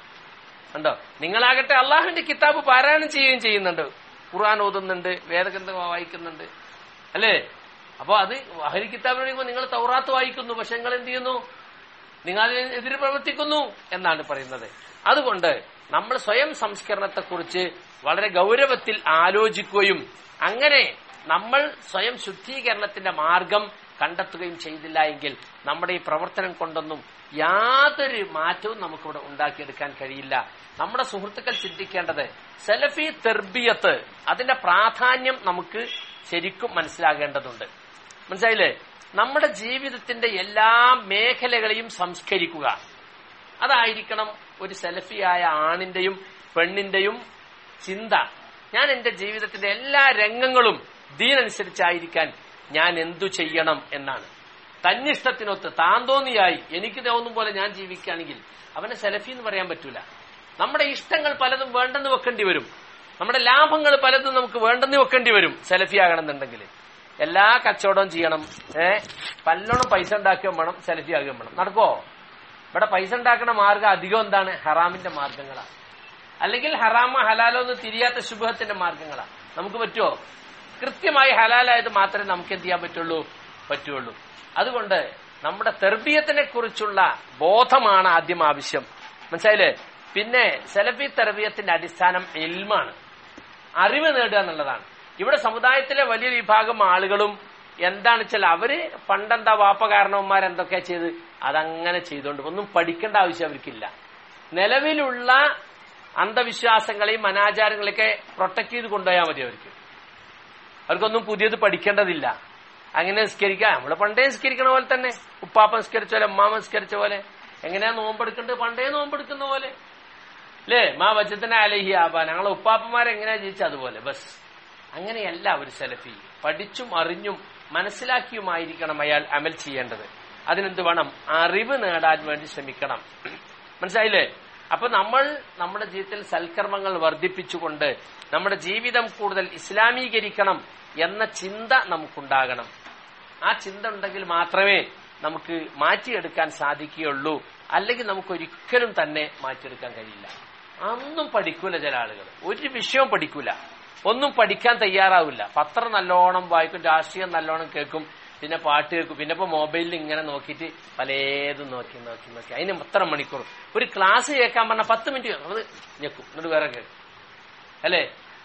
കണ്ടോ നിങ്ങളാകട്ടെ അള്ളാഹുവിന്റെ കിതാബ് പാരായണം ചെയ്യുകയും ചെയ്യുന്നുണ്ട് ഖുർആൻ ഓതുന്നുണ്ട് വേദഗ്രന്ഥം വായിക്കുന്നുണ്ട് അല്ലേ അപ്പൊ അത് അഹരി കിതാബ് പറയുമ്പോൾ നിങ്ങൾ തൗറാത്ത് വായിക്കുന്നു പക്ഷെ നിങ്ങൾ എന്ത് ചെയ്യുന്നു നിങ്ങൾ അതിനെതിരെ പ്രവർത്തിക്കുന്നു എന്നാണ് പറയുന്നത് അതുകൊണ്ട് നമ്മൾ സ്വയം സംസ്കരണത്തെക്കുറിച്ച് വളരെ ഗൗരവത്തിൽ ആലോചിക്കുകയും അങ്ങനെ നമ്മൾ സ്വയം ശുദ്ധീകരണത്തിന്റെ മാർഗം കണ്ടെത്തുകയും ചെയ്തില്ല എങ്കിൽ നമ്മുടെ ഈ പ്രവർത്തനം കൊണ്ടൊന്നും യാതൊരു മാറ്റവും നമുക്കിവിടെ ഉണ്ടാക്കിയെടുക്കാൻ കഴിയില്ല നമ്മുടെ സുഹൃത്തുക്കൾ ചിന്തിക്കേണ്ടത് സെലഫി തെർബിയത്ത് അതിന്റെ പ്രാധാന്യം നമുക്ക് ശരിക്കും മനസ്സിലാകേണ്ടതുണ്ട് മനസ്സിലായില്ലേ നമ്മുടെ ജീവിതത്തിന്റെ എല്ലാ മേഖലകളെയും സംസ്കരിക്കുക അതായിരിക്കണം ഒരു സെലഫിയായ ആണിന്റെയും പെണ്ണിന്റെയും ചിന്ത ഞാൻ എന്റെ ജീവിതത്തിന്റെ എല്ലാ രംഗങ്ങളും ദീനനുസരിച്ചായിരിക്കാൻ ഞാൻ എന്തു ചെയ്യണം എന്നാണ് തന്നിഷ്ടത്തിനൊത്ത് താൻ തോന്നിയായി എനിക്ക് തോന്നും പോലെ ഞാൻ ജീവിക്കുകയാണെങ്കിൽ അവനെ സെലഫി എന്ന് പറയാൻ പറ്റൂല നമ്മുടെ ഇഷ്ടങ്ങൾ പലതും വേണ്ടെന്ന് വെക്കേണ്ടി വരും നമ്മുടെ ലാഭങ്ങൾ പലതും നമുക്ക് വേണ്ടെന്ന് വെക്കേണ്ടി വരും സെലഫി ആകണമെന്നുണ്ടെങ്കിൽ എല്ലാ കച്ചവടവും ചെയ്യണം ഏ പല്ലോണം പൈസ ഉണ്ടാക്കുകയും വേണം സെലഫി ആകുകയും വേണം നടക്കോ ഇവിടെ പൈസ ഉണ്ടാക്കുന്ന മാർഗം അധികം എന്താണ് ഹറാമിന്റെ മാർഗങ്ങളാണ് അല്ലെങ്കിൽ ഹറാമ ഹലാലോ എന്ന് തിരിയാത്ത ശുഭത്തിന്റെ മാർഗങ്ങളാണ് നമുക്ക് പറ്റുമോ കൃത്യമായി ഹലാലായത് മാത്രമേ നമുക്ക് എന്ത് ചെയ്യാൻ പറ്റുള്ളൂ പറ്റുള്ളൂ അതുകൊണ്ട് നമ്മുടെ തെർബീയത്തിനെ കുറിച്ചുള്ള ബോധമാണ് ആദ്യം ആവശ്യം മനസ്സിലായില്ലേ പിന്നെ സെലഫി തെർബീയത്തിന്റെ അടിസ്ഥാനം എൽമാണ് അറിവ് നേടുക എന്നുള്ളതാണ് ഇവിടെ സമുദായത്തിലെ വലിയൊരു വിഭാഗം ആളുകളും എന്താണ് വെച്ചാൽ അവര് പണ്ടെന്താ വാപ്പ കാരണവന്മാർ എന്തൊക്കെയാ ചെയ്ത് അതങ്ങനെ ചെയ്തുകൊണ്ട് ഒന്നും പഠിക്കേണ്ട ആവശ്യം അവർക്കില്ല നിലവിലുള്ള അന്ധവിശ്വാസങ്ങളെയും അനാചാരങ്ങളെയൊക്കെ പ്രൊട്ടക്ട് ചെയ്ത് കൊണ്ടുപോയാൽ മതി അവർക്ക് അവർക്കൊന്നും പുതിയത് പഠിക്കേണ്ടതില്ല അങ്ങനെ നിസ്കരിക്കുക നമ്മള് പണ്ടേ നിസ്കരിക്കണ പോലെ തന്നെ ഉപ്പാപ്പ നിസ്കരിച്ച പോലെ ഉമ്മാമ നിസ്കരിച്ച പോലെ എങ്ങനെയാ നോമ്പെടുക്കേണ്ടത് പണ്ടേ നോമ്പെടുക്കുന്ന പോലെ അല്ലേ മാ വച്ചത്തിന് അലഹി ആബ ഞങ്ങളെ ഉപ്പാപ്പന്മാരെ എങ്ങനെയാ ജീവിച്ചത് അതുപോലെ ബസ് അങ്ങനെയല്ല ഒരു സെലഫി പഠിച്ചും അറിഞ്ഞും മനസ്സിലാക്കിയുമായിരിക്കണം അയാൾ അമൽ ചെയ്യേണ്ടത് അതിനെന്ത് വേണം അറിവ് നേടാൻ വേണ്ടി ശ്രമിക്കണം മനസ്സിലായില്ലേ അപ്പൊ നമ്മൾ നമ്മുടെ ജീവിതത്തിൽ സൽക്കർമ്മങ്ങൾ വർദ്ധിപ്പിച്ചുകൊണ്ട് നമ്മുടെ ജീവിതം കൂടുതൽ ഇസ്ലാമീകരിക്കണം എന്ന ചിന്ത നമുക്കുണ്ടാകണം ആ ചിന്ത ഉണ്ടെങ്കിൽ മാത്രമേ നമുക്ക് മാറ്റിയെടുക്കാൻ സാധിക്കുകയുള്ളൂ അല്ലെങ്കിൽ നമുക്ക് ഒരിക്കലും തന്നെ മാറ്റിയെടുക്കാൻ കഴിയില്ല ഒന്നും പഠിക്കൂല ചില ആളുകൾ ഒരു വിഷയവും പഠിക്കൂല ഒന്നും പഠിക്കാൻ തയ്യാറാവില്ല പത്രം നല്ലോണം വായിക്കും രാഷ്ട്രീയം നല്ലോണം കേൾക്കും പിന്നെ പാട്ട് കേൾക്കും പിന്നെ ഇപ്പൊ മൊബൈലിൽ ഇങ്ങനെ നോക്കിയിട്ട് പലേതും നോക്കി നോക്കി നോക്കി അതിന് എത്ര മണിക്കൂർ ഒരു ക്ലാസ് കേൾക്കാൻ പറഞ്ഞ പത്ത് മിനിറ്റ് അത് ഞെക്കും എന്നിട്ട് വേറെ കേൾക്കും അല്ലേ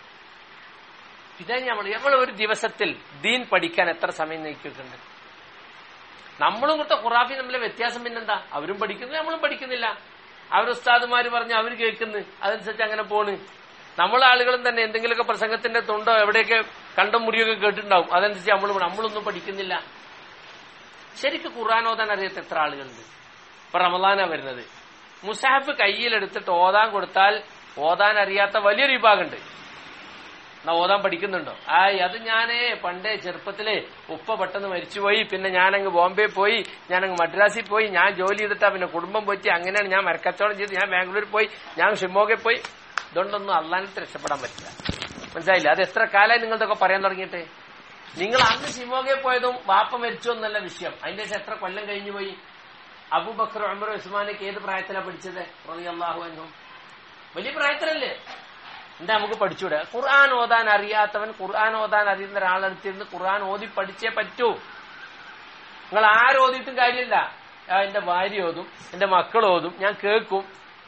പിന്നെ നമ്മൾ നമ്മൾ ഒരു ദിവസത്തിൽ ദീൻ പഠിക്കാൻ എത്ര സമയം നീക്കിയിട്ടുണ്ട് നമ്മളും കൊടുത്ത ഖുറാഫി തമ്മിലെ വ്യത്യാസം പിന്നെന്താ അവരും പഠിക്കുന്നു നമ്മളും പഠിക്കുന്നില്ല അവർ ഉസ്താദുമാര് പറഞ്ഞ് അവർ കേൾക്കുന്നു അതനുസരിച്ച് അങ്ങനെ പോണ് നമ്മളെ ആളുകളും തന്നെ എന്തെങ്കിലുമൊക്കെ പ്രസംഗത്തിന്റെ തുണ്ടോ എവിടെയൊക്കെ കണ്ടം മുറിയൊക്കെ കേട്ടിട്ടുണ്ടാവും അതനുസരിച്ച് നമ്മൾ നമ്മളൊന്നും പഠിക്കുന്നില്ല ശരിക്കും ഖുർആൻ ഓതാൻ അറിയാത്ത എത്ര ആളുകളുണ്ട് ഇപ്പൊ റമദാനാ വരുന്നത് മുസാഫ് കയ്യിലെടുത്തിട്ട് ഓതാൻ കൊടുത്താൽ ഓതാൻ അറിയാത്ത വലിയൊരു വിഭാഗമുണ്ട് എന്നാ ഓതാൻ പഠിക്കുന്നുണ്ടോ ആയ് അത് ഞാനേ പണ്ടേ ചെറുപ്പത്തില് ഉപ്പ പെട്ടെന്ന് മരിച്ചുപോയി പിന്നെ ഞാനങ്ങ് ബോംബെ പോയി ഞാനങ്ങ് മദ്രാസിൽ പോയി ഞാൻ ജോലി ചെയ്തിട്ടാ പിന്നെ കുടുംബം പോയി അങ്ങനെയാണ് ഞാൻ മരക്കച്ചവടം ചെയ്ത് ഞാൻ ബാംഗ്ലൂരിൽ പോയി ഞാൻ ഷിമോഗയിൽ പോയി ഇതുകൊണ്ടൊന്നും അള്ളാനത്ത് രക്ഷപ്പെടാൻ പറ്റില്ല മനസ്സിലായില്ല അത് എത്ര കാലമായി നിങ്ങൾക്കൊക്കെ പറയാൻ തുടങ്ങിയിട്ട് നിങ്ങൾ അന്ന് ഷിമോഗയിൽ പോയതും വാപ്പ മരിച്ചു എന്നല്ല വിഷയം അതിന്റെ ശേഷം എത്ര കൊല്ലം കഴിഞ്ഞു പോയി അബൂബക്കർ ഉമർ ഉസ്മാനൊക്കെ ഏത് പ്രായത്തിലാണ് പഠിച്ചത് അള്ളാഹു എന്നും വലിയ പ്രായത്തിലല്ലേ എന്താ നമുക്ക് പഠിച്ചൂടെ ഖുർആൻ ഓതാൻ അറിയാത്തവൻ ഖുർആൻ ഓതാൻ അറിയുന്ന ഒരാളെടുത്തിരുന്ന് ഖുർആൻ ഓതി പഠിച്ചേ പറ്റൂ നിങ്ങൾ ആരോദിട്ടും കാര്യമില്ല ആ, എന്റെ ഭാര്യ ഓതും എന്റെ മക്കൾ ഓതും ഞാൻ കേൾക്കും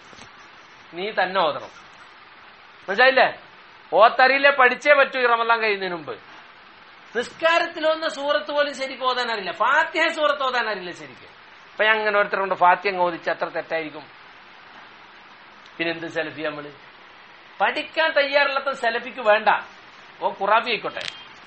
നീ തന്നെ ഓതണം മനസ്സിലായില്ലേ ഓത്തറിയില്ലേ പഠിച്ചേ പറ്റൂ ഈ റമദാൻ കഴിയുന്നതിന് മുമ്പ് നിസ്കാരത്തിലൊന്ന സൂറത്ത് പോലും ശരിക്കും ഓതാൻ അറിയില്ല ഫാത്തിഹ സൂറത്ത് ഓതാൻ അറിയില്ല ശരിക്കും അപ്പൊ ഞാൻ അങ്ങനെ ഓരോരുത്തരുണ്ട് ഫാത്യം ഓദിച്ച് അത്ര തെറ്റായിരിക്കും പിന്നെന്ത് സെലഫി നമ്മള് പഠിക്കാൻ തയ്യാറുള്ളത് സെലഫിക്ക് വേണ്ട ഓ ഖുറാബി ആയിക്കോട്ടെ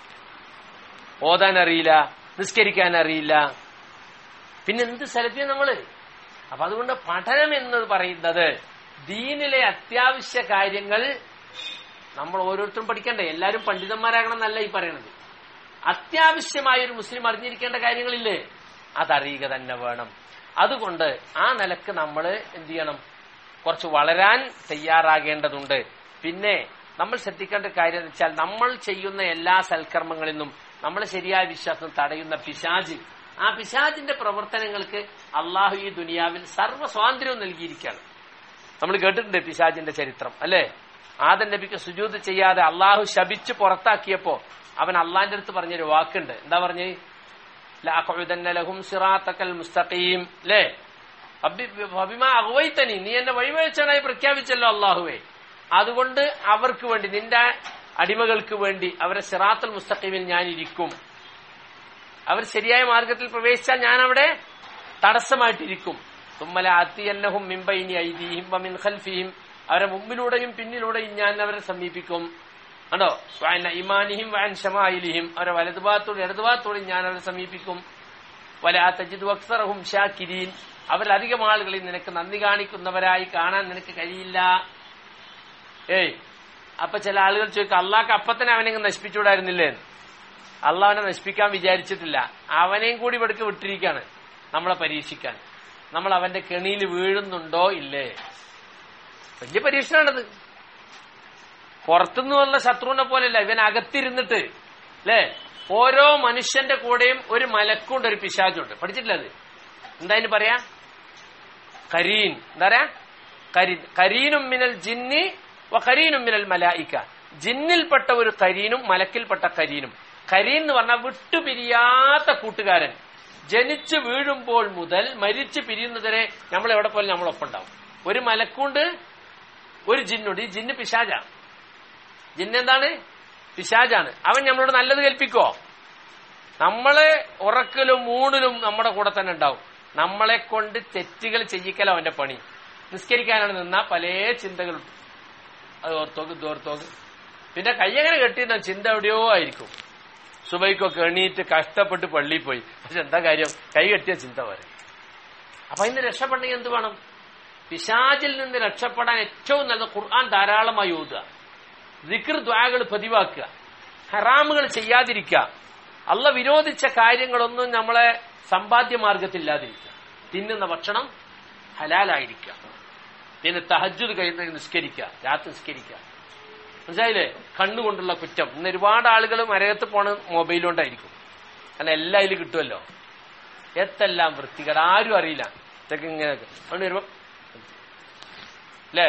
ഓതാൻ അറിയില്ല നിസ്കരിക്കാൻ അറിയില്ല പിന്നെ എന്ത് സെലഫിയ നമ്മള് അപ്പൊ അതുകൊണ്ട് പഠനം എന്ന് പറയുന്നത് ദീനിലെ അത്യാവശ്യ കാര്യങ്ങൾ നമ്മൾ ഓരോരുത്തരും പഠിക്കണ്ടേ എല്ലാവരും പണ്ഡിതന്മാരാകണം എന്നല്ല ഈ പറയണത് അത്യാവശ്യമായ ഒരു മുസ്ലിം അറിഞ്ഞിരിക്കേണ്ട കാര്യങ്ങളില്ലേ അതറിയുക തന്നെ വേണം അതുകൊണ്ട് ആ നിലക്ക് നമ്മൾ എന്ത് ചെയ്യണം കുറച്ച് വളരാൻ തയ്യാറാകേണ്ടതുണ്ട് പിന്നെ നമ്മൾ ശ്രദ്ധിക്കേണ്ട കാര്യം എന്ന് വെച്ചാൽ നമ്മൾ ചെയ്യുന്ന എല്ലാ സൽക്കർമ്മങ്ങളിൽ നിന്നും നമ്മൾ ശരിയായ വിശ്വാസം തടയുന്ന പിശാജ് ആ പിശാജിന്റെ പ്രവർത്തനങ്ങൾക്ക് അള്ളാഹു ഈ ദുനിയാവിൽ സർവ്വ സ്വാതന്ത്ര്യവും നൽകിയിരിക്കുകയാണ് നമ്മൾ കേട്ടിട്ടുണ്ട് പിശാജിന്റെ ചരിത്രം അല്ലേ ആദൻ നബിക്ക് സുജൂത് ചെയ്യാതെ അള്ളാഹു ശപിച്ച് പുറത്താക്കിയപ്പോ അവൻ അള്ളാന്റെ അടുത്ത് പറഞ്ഞൊരു വാക്കുണ്ട് എന്താ പറഞ്ഞ് ലഹും സിറാത്തക്കൽ മുസ്തഖീം അല്ലേ അഭിമാ അഹ്വൈത്തനി നീ എന്നെ വഴിവഴിച്ചാനായി പ്രഖ്യാപിച്ചല്ലോ അള്ളാഹുവേ അതുകൊണ്ട് അവർക്ക് വേണ്ടി നിന്റെ അടിമകൾക്ക് വേണ്ടി അവരെ സിറാത്തുൽ മുസ്തഖീമിൽ ഞാൻ ഇരിക്കും അവർ ശരിയായ മാർഗത്തിൽ പ്രവേശിച്ചാൽ ഞാൻ അവിടെ തടസ്സമായിട്ടിരിക്കും തുമ്മല അത്തിയന്നഹും മിമ്പൈനി ഐതിഹിം വമിൻ ഖൽഫിഹിം അവരെ മുമ്പിലൂടെയും പിന്നിലൂടെയും ഞാൻ അവരെ സമീപിക്കും കണ്ടോ വായന ഇമാനിഹിം വാൻ ഷമായിലിഹിം അവരെ വലതുഭാഗത്തോടും ഇടതുഭാഗത്തോടും ഞാൻ അവരെ സമീപിക്കും വല തജിദ് അക്സറഹും ഷാക്കിരീൻ അവരിലധികം ആളുകളിൽ നിനക്ക് നന്ദി കാണിക്കുന്നവരായി കാണാൻ നിനക്ക് കഴിയില്ല ഏയ് അപ്പൊ ചില ആളുകൾ ചോദിക്കും അള്ളാഹ്ക്ക് അപ്പത്തന്നെ അവനെ നശിപ്പിച്ചുകൂടായിരുന്നില്ലേ അള്ളാഹനെ നശിപ്പിക്കാൻ വിചാരിച്ചിട്ടില്ല അവനെയും കൂടി ഇവിടേക്ക് വിട്ടിരിക്കാണ് നമ്മളെ പരീക്ഷിക്കാൻ നമ്മൾ അവന്റെ കെണിയിൽ വീഴുന്നുണ്ടോ ഇല്ലേ വലിയ പരീക്ഷണമാണത് പുറത്തുനിന്നുള്ള ശത്രുവിനെ പോലെയല്ല ഇവൻ അകത്തിരുന്നിട്ട് അല്ലേ ഓരോ മനുഷ്യന്റെ കൂടെയും ഒരു മലക്കുണ്ട് ഒരു പിശാചുണ്ട് പഠിച്ചിട്ടില്ല അത് എന്താ അതിന് പറയാ കരീൻ എന്താ പറയാ കരീൻ കരീനും മിനൽ ജിന്നി വ കരീനും മിനൽ മലായിക്ക ജിന്നിൽപ്പെട്ട ഒരു കരീനും മലക്കിൽപ്പെട്ട കരീനും കരീൻ എന്ന് പറഞ്ഞാൽ വിട്ടുപിരിയാത്ത കൂട്ടുകാരൻ ജനിച്ചു വീഴുമ്പോൾ മുതൽ മരിച്ചു പിരിയുന്നതുവരെ നമ്മൾ എവിടെ പോലും നമ്മളൊപ്പം ഉണ്ടാവും ഒരു മലക്കുണ്ട് ഒരു ജിന്നുണ്ട് ഈ ജിന്ന് പിശാജ ജിന്നെന്താണ് പിശാജാണ് അവൻ നമ്മളോട് നല്ലത് കൽപ്പിക്കോ നമ്മളെ ഉറക്കലും മൂണിലും നമ്മുടെ കൂടെ തന്നെ ഉണ്ടാവും നമ്മളെ കൊണ്ട് തെറ്റുകൾ ചെയ്യിക്കല അവന്റെ പണി നിസ്കരിക്കാനാണ് നിന്ന പല ചിന്തകളുണ്ട് അത് ഓർത്തോക്ക് ഇത് ഓർത്തോക്ക് പിന്നെ കയ്യങ്ങനെ കെട്ടിയിരുന്ന ചിന്ത എവിടെയോ ആയിരിക്കും സുബൈക്കൊക്കെ എണീറ്റ് കഷ്ടപ്പെട്ട് പള്ളിയിൽ പോയി പക്ഷെ എന്താ കാര്യം കൈ കെട്ടിയ ചിന്ത വരെ അപ്പൊ ഇന്ന് രക്ഷപ്പെടണമെങ്കിൽ എന്ത് വേണം പിശാചിൽ നിന്ന് രക്ഷപ്പെടാൻ ഏറ്റവും നല്ല ഖുർആൻ ധാരാളമായി ഓതുക ദിക്ർ ദ്വാകൾ പതിവാക്കുക ഹറാമുകൾ ചെയ്യാതിരിക്കുക അല്ല വിരോധിച്ച കാര്യങ്ങളൊന്നും നമ്മളെ സമ്പാദ്യ മാർഗത്തില്ലാതിരിക്കുക തിന്നുന്ന ഭക്ഷണം ഹലാലായിരിക്കുക പിന്നെ തഹജുദ് കഴിയുന്ന നിസ്കരിക്കുക രാത്രി നിസ്കരിക്കുക മനസ്സിലായില്ലേ കണ്ണുകൊണ്ടുള്ള കുറ്റം ഇന്ന് ഒരുപാട് ആളുകൾ മരകത്ത് പോണ മൊബൈൽ കൊണ്ടായിരിക്കും കാരണം എല്ലാം അതിൽ കിട്ടുമല്ലോ എത്തെല്ലാം വൃത്തികേട് ആരും അറിയില്ല ഇതൊക്കെ ഇങ്ങനെയൊക്കെ അതുകൊണ്ട് വരുമ്പോ അല്ലേ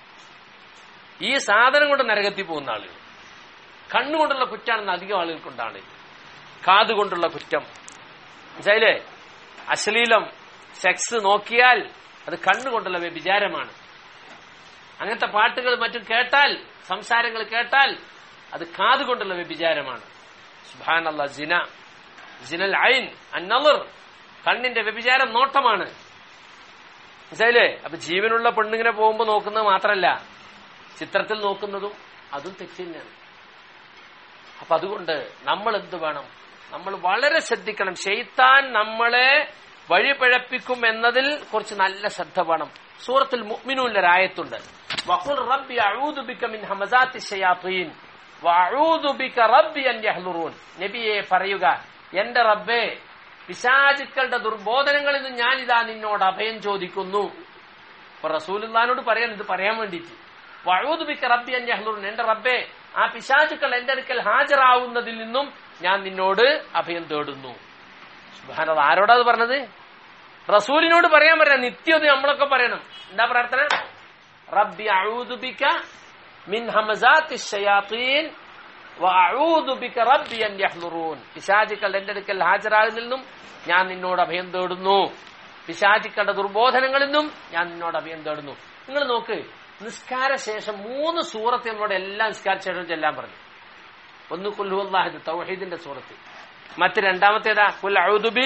ഈ സാധനം കൊണ്ട് നരകത്തിൽ പോകുന്ന ആളുകൾ കണ്ണുകൊണ്ടുള്ള കുറ്റാണെന്ന് അധികം ആളുകൾക്കുണ്ടാണ് കാതുകൊണ്ടുള്ള കുറ്റം മനസ്സിലായില്ലേ അശ്ലീലം സെക്സ് നോക്കിയാൽ അത് കണ്ണുകൊണ്ടുള്ള വ്യഭിചാരമാണ് അങ്ങനത്തെ പാട്ടുകൾ മറ്റും കേട്ടാൽ സംസാരങ്ങൾ കേട്ടാൽ അത് കാതുകൊണ്ടുള്ള വ്യഭിചാരമാണ് സുബാനല്ല ജിന ജിനൽ ഐൻ അന്നലർ കണ്ണിന്റെ വ്യഭിചാരം നോട്ടമാണ് മനസ്സിലായില്ലേ അപ്പൊ ജീവനുള്ള പെണ്ണുങ്ങനെ പോകുമ്പോ നോക്കുന്നത് മാത്രമല്ല ചിത്രത്തിൽ നോക്കുന്നതും അതും തെറ്റ് തന്നെയാണ് അപ്പൊ അതുകൊണ്ട് നമ്മൾ എന്ത് വേണം നമ്മൾ വളരെ ശ്രദ്ധിക്കണം ഷെയ്ത്താൻ നമ്മളെ വഴിപഴപ്പിക്കും എന്നതിൽ കുറച്ച് നല്ല ശ്രദ്ധ വേണം സൂറത്തിൽ മുഅ്മിനൂന്റെ രായത്തുണ്ട് വഖുൽ റബ്ബി അഊദു ബിക മിൻ ഹമസാത്തി ശയാത്തീൻ വഅഊദു ബിക റബ്ബി അൻ യഹ്ലുറൂൻ നബിയെ പറയുക എന്റെ റബ്ബേ പിശാചുക്കളുടെ ദുർബോധനങ്ങളിൽ നിന്ന് ഞാനിതാ നിന്നോട് അഭയം ചോദിക്കുന്നു അപ്പൊ റസൂലുള്ളാനോട് പറയാൻ ഇത് പറയാൻ വേണ്ടിയിട്ട് വഴൂദ് ബിക്ക റബ്ബി അൻ യഹ്ലുറൂൻ എന്റെ റബ്ബേ ആ പിശാചുക്കൾ എന്റെ അടുക്കൽ ഹാജരാവുന്നതിൽ നിന്നും ഞാൻ നിന്നോട് അഭയം തേടുന്നു സുബ്ഹാനല്ലാഹ് ആരോടാ അത് പറഞ്ഞത് റസൂലിനോട് പറയാൻ പറയാം നിത്യം ഇത് നമ്മളൊക്കെ പറയണം എന്താ പ്രാർത്ഥന റബ്ബി അഊദു ബിക മിൻ ഹമസാത്തി ഷയാത്തീൻ വഅഊദു ബിക റബ്ബി അൻ യഹ്ലുറൂൻ പിശാചുക്കൾ എന്റെ അടുക്കൽ ഹാജരാകുന്നതിൽ നിന്നും ഞാൻ നിന്നോട് അഭയം തേടുന്നു പിശാചുക്കളുടെ ദുർബോധനങ്ങളിൽ നിന്നും ഞാൻ നിന്നോട് അഭയം തേടുന്നു നിങ്ങൾ നോക്ക് നിസ്കാര ശേഷം മൂന്ന് സൂറത്ത് നമ്മളോട് എല്ലാം നിസ്കാര ശേഷം ചെല്ലാൻ പറഞ്ഞു ഒന്ന് കുൽഹു അള്ളാഹിദ് തൗഹീദിന്റെ സൂറത്ത് മറ്റ് രണ്ടാമത്തേതാ കുൽ ഔദുബി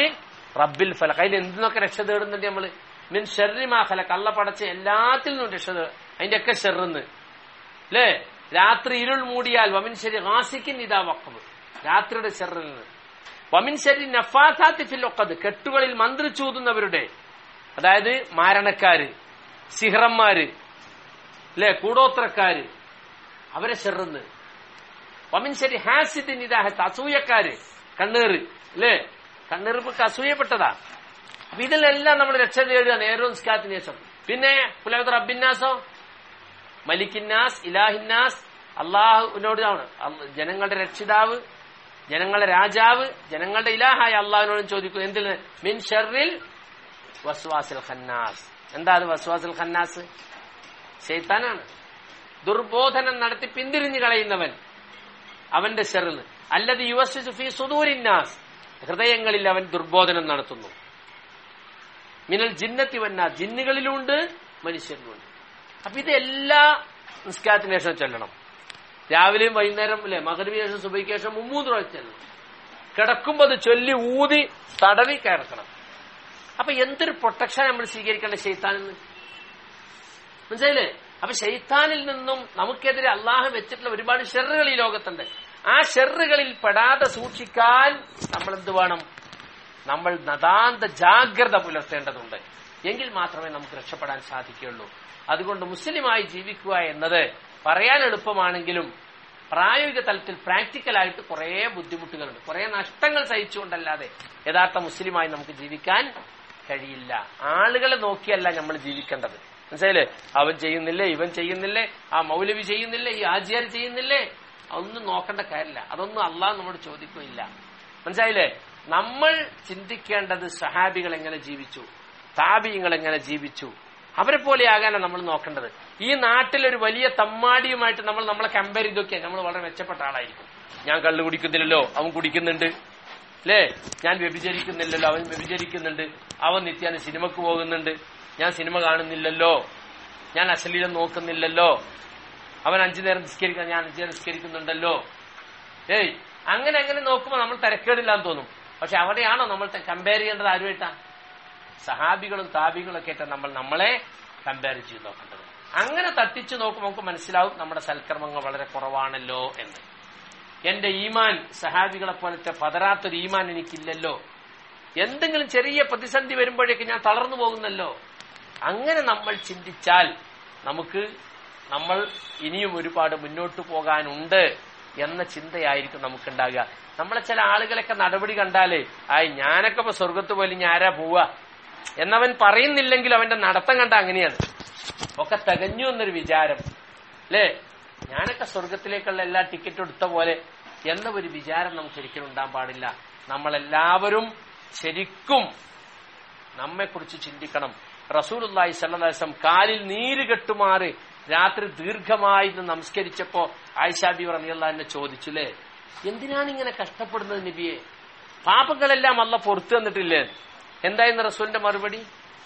റബ്ബിൽ ഫലക് അതിൽ എന്തിനൊക്കെ രക്ഷ തേടുന്നുണ്ട് നമ്മള് മിൻ ഷെറിമാ ഫലക് അള്ള പടച്ച എല്ലാത്തിൽ നിന്നും രക്ഷ തേ അതിന്റെ ഒക്കെ ഷെറിന്ന് അല്ലേ രാത്രി ഇരുൾ മൂടിയാൽ വമിൻ ശരി ഹാസിക്കിൻ ഇതാ വക്കവ് രാത്രിയുടെ ഷെറിൽ നിന്ന് വമിൻ ശരി നഫാത്താത്തി ഫിൽ ഒക്കത് കെട്ടുകളിൽ മന്ത്രിച്ചൂതുന്നവരുടെ അതായത് മാരണക്കാര് സിഹറന്മാര് അല്ലെ കൂടോത്രക്കാര് അവരെ ഷെറിന്ന് വമിൻ ശരി ഹാസിദിൻ ഇതാഹത്ത് അസൂയക്കാര് കണ്ണേറ് അല്ലേ കണ്ണേറ് ഇപ്പൊ അസൂയപ്പെട്ടതാ അപ്പൊ ഇതിലെല്ലാം നമ്മൾ രക്ഷ തേടുക നേരവും സ്കാത്തിന് ശേഷം പിന്നെ പുലവത്ത് റബ്ബിന്നാസോ മലിക്കിന്നാസ് ഇലാഹിന്നാസ് അള്ളാഹുവിനോട് ആണ് അള്ള- ജനങ്ങളുടെ രക്ഷിതാവ് ജനങ്ങളുടെ രാജാവ് ജനങ്ങളുടെ ഇലാഹായ അള്ളാഹുവിനോടും ചോദിക്കുന്നു എന്തിന് മിൻ ഷെറിൽ വസ്വാസിൽ ഖന്നാസ് എന്താ അത് വസ്വാസിൽ ഖന്നാസ് ശൈത്താനാണ് ദുർബോധനം നടത്തി പിന്തിരിഞ്ഞു കളയുന്നവൻ അവന്റെ ഷെറിൽ അല്ലത് യുവസ് ഫി സുദൂരിന്നാസ് ഹൃദയങ്ങളിൽ അവൻ ദുർബോധനം നടത്തുന്നു മിനൽ ജിന്നത്തി വന്ന ജിന്നുകളിലുണ്ട് മനുഷ്യരിലുണ്ട് അപ്പൊ ഇത് എല്ലാ നിസ്കാരത്തിന് ശേഷം ചെല്ലണം രാവിലെയും വൈകുന്നേരം അല്ലെ മകരവിന് ശേഷം സുബൈക്ക് ശേഷം മുമ്മൂന്ന് പ്രാവശ്യം ചെല്ലണം കിടക്കുമ്പോൾ അത് ചൊല്ലി ഊതി തടവി കിടക്കണം അപ്പൊ എന്തൊരു പ്രൊട്ടക്ഷൻ നമ്മൾ സ്വീകരിക്കേണ്ട ഷെയ്ത്താനിൽ നിന്ന് മനസ്സിലായില്ലേ അപ്പൊ ഷെയ്ത്താനിൽ നിന്നും നമുക്കെതിരെ അള്ളാഹു വെച്ചിട്ടുള്ള ഒരുപാട് ഷെറുകൾ ഈ ലോകത്തുണ്ട് ആ ഷെറുകളിൽ പെടാതെ സൂക്ഷിക്കാൻ നമ്മൾ എന്ത് വേണം നമ്മൾ നദാന്ത ജാഗ്രത പുലർത്തേണ്ടതുണ്ട് എങ്കിൽ മാത്രമേ നമുക്ക് രക്ഷപ്പെടാൻ സാധിക്കുകയുള്ളൂ അതുകൊണ്ട് മുസ്ലിമായി ജീവിക്കുക എന്നത് പറയാൻ എളുപ്പമാണെങ്കിലും പ്രായോഗിക തലത്തിൽ പ്രാക്ടിക്കലായിട്ട് കുറെ ബുദ്ധിമുട്ടുകളുണ്ട് കുറെ നഷ്ടങ്ങൾ സഹിച്ചുകൊണ്ടല്ലാതെ യഥാർത്ഥ മുസ്ലിമായി നമുക്ക് ജീവിക്കാൻ കഴിയില്ല ആളുകളെ നോക്കിയല്ല നമ്മൾ ജീവിക്കേണ്ടത് മനസ്സിലായില്ലേ അവൻ ചെയ്യുന്നില്ലേ ഇവൻ ചെയ്യുന്നില്ലേ ആ മൗലവി ചെയ്യുന്നില്ലേ ഈ ആചാര്യ ചെയ്യുന്നില്ലേ അതൊന്നും നോക്കേണ്ട കാര്യമില്ല അതൊന്നും അള്ളാഹ് നമ്മോട് ചോദിക്കുകയില്ല മനസ്സിലായില്ലേ നമ്മൾ ചിന്തിക്കേണ്ടത് സഹാബികൾ എങ്ങനെ ജീവിച്ചു താബിയങ്ങൾ എങ്ങനെ ജീവിച്ചു അവരെ പോലെയാകാനാണ് നമ്മൾ നോക്കേണ്ടത് ഈ നാട്ടിലൊരു വലിയ തമ്മാടിയുമായിട്ട് നമ്മൾ നമ്മളെ കമ്പയർ ചെയ്തൊക്കെയാൽ നമ്മൾ വളരെ മെച്ചപ്പെട്ട ആളായിരിക്കും ഞാൻ കള്ളു കുടിക്കുന്നില്ലല്ലോ അവൻ കുടിക്കുന്നുണ്ട് അല്ലേ ഞാൻ വ്യഭിചരിക്കുന്നില്ലല്ലോ അവൻ വ്യഭിചരിക്കുന്നുണ്ട് അവൻ നിത്യാന സിനിമക്ക് പോകുന്നുണ്ട് ഞാൻ സിനിമ കാണുന്നില്ലല്ലോ ഞാൻ അശ്ലീലം നോക്കുന്നില്ലല്ലോ അവൻ അഞ്ചു നേരം നിസ്കരിക്കാൻ ഞാൻ അഞ്ചു നേരം നിസ്കരിക്കുന്നുണ്ടല്ലോ ഏയ് അങ്ങനെ അങ്ങനെ നോക്കുമ്പോൾ നമ്മൾ തിരക്കേടില്ലാന്ന് തോന്നും പക്ഷെ അവിടെയാണോ നമ്മൾ കമ്പയർ ചെയ്യേണ്ടത് ആരുമായിട്ടാ സഹാബികളും താബികളും ഒക്കെ ആയിട്ട് നമ്മൾ നമ്മളെ കമ്പയർ ചെയ്ത് നോക്കേണ്ടത് അങ്ങനെ തട്ടിച്ചു നോക്കുമ്പോൾ നമുക്ക് മനസ്സിലാവും നമ്മുടെ സൽക്കർമ്മങ്ങൾ വളരെ കുറവാണല്ലോ എന്ന് എന്റെ ഈമാൻ സഹാബികളെ പോലത്തെ പതരാത്തൊരു ഈമാൻ എനിക്കില്ലല്ലോ എന്തെങ്കിലും ചെറിയ പ്രതിസന്ധി വരുമ്പോഴേക്ക് ഞാൻ തളർന്നു പോകുന്നല്ലോ അങ്ങനെ നമ്മൾ ചിന്തിച്ചാൽ നമുക്ക് നമ്മൾ ഇനിയും ഒരുപാട് മുന്നോട്ട് പോകാനുണ്ട് എന്ന ചിന്തയായിരിക്കും നമുക്കുണ്ടാകുക നമ്മളെ ചില ആളുകളൊക്കെ നടപടി കണ്ടാലേ ആയി ഞാനൊക്കെ ഇപ്പൊ സ്വർഗത്ത് പോലും ഞാൻ ആരാ പോവുക എന്നവൻ പറയുന്നില്ലെങ്കിൽ അവന്റെ നടത്തം കണ്ട അങ്ങനെയാണ് ഒക്കെ തികഞ്ഞു എന്നൊരു വിചാരം അല്ലേ ഞാനൊക്കെ സ്വർഗത്തിലേക്കുള്ള എല്ലാ ടിക്കറ്റും എടുത്ത പോലെ എന്ന ഒരു വിചാരം നമുക്ക് ഒരിക്കലും ഉണ്ടാകാൻ പാടില്ല നമ്മളെല്ലാവരും ശരിക്കും നമ്മെക്കുറിച്ച് ചിന്തിക്കണം റസൂലുല്ലായി സല്ലാസം കാലിൽ നീര് കെട്ടുമാറ് രാത്രി ദീർഘമായി ഇത് നമസ്കരിച്ചപ്പോ ആയിഷാബി റളിയല്ലാഹു എന്നെ ചോദിച്ചുല്ലേ എന്തിനാണ് ഇങ്ങനെ കഷ്ടപ്പെടുന്നത് നബിയെ പാപങ്ങളെല്ലാം അല്ല പുറത്തു തന്നിട്ടില്ലേ എന്തായിരുന്നു റസൂലിന്റെ മറുപടി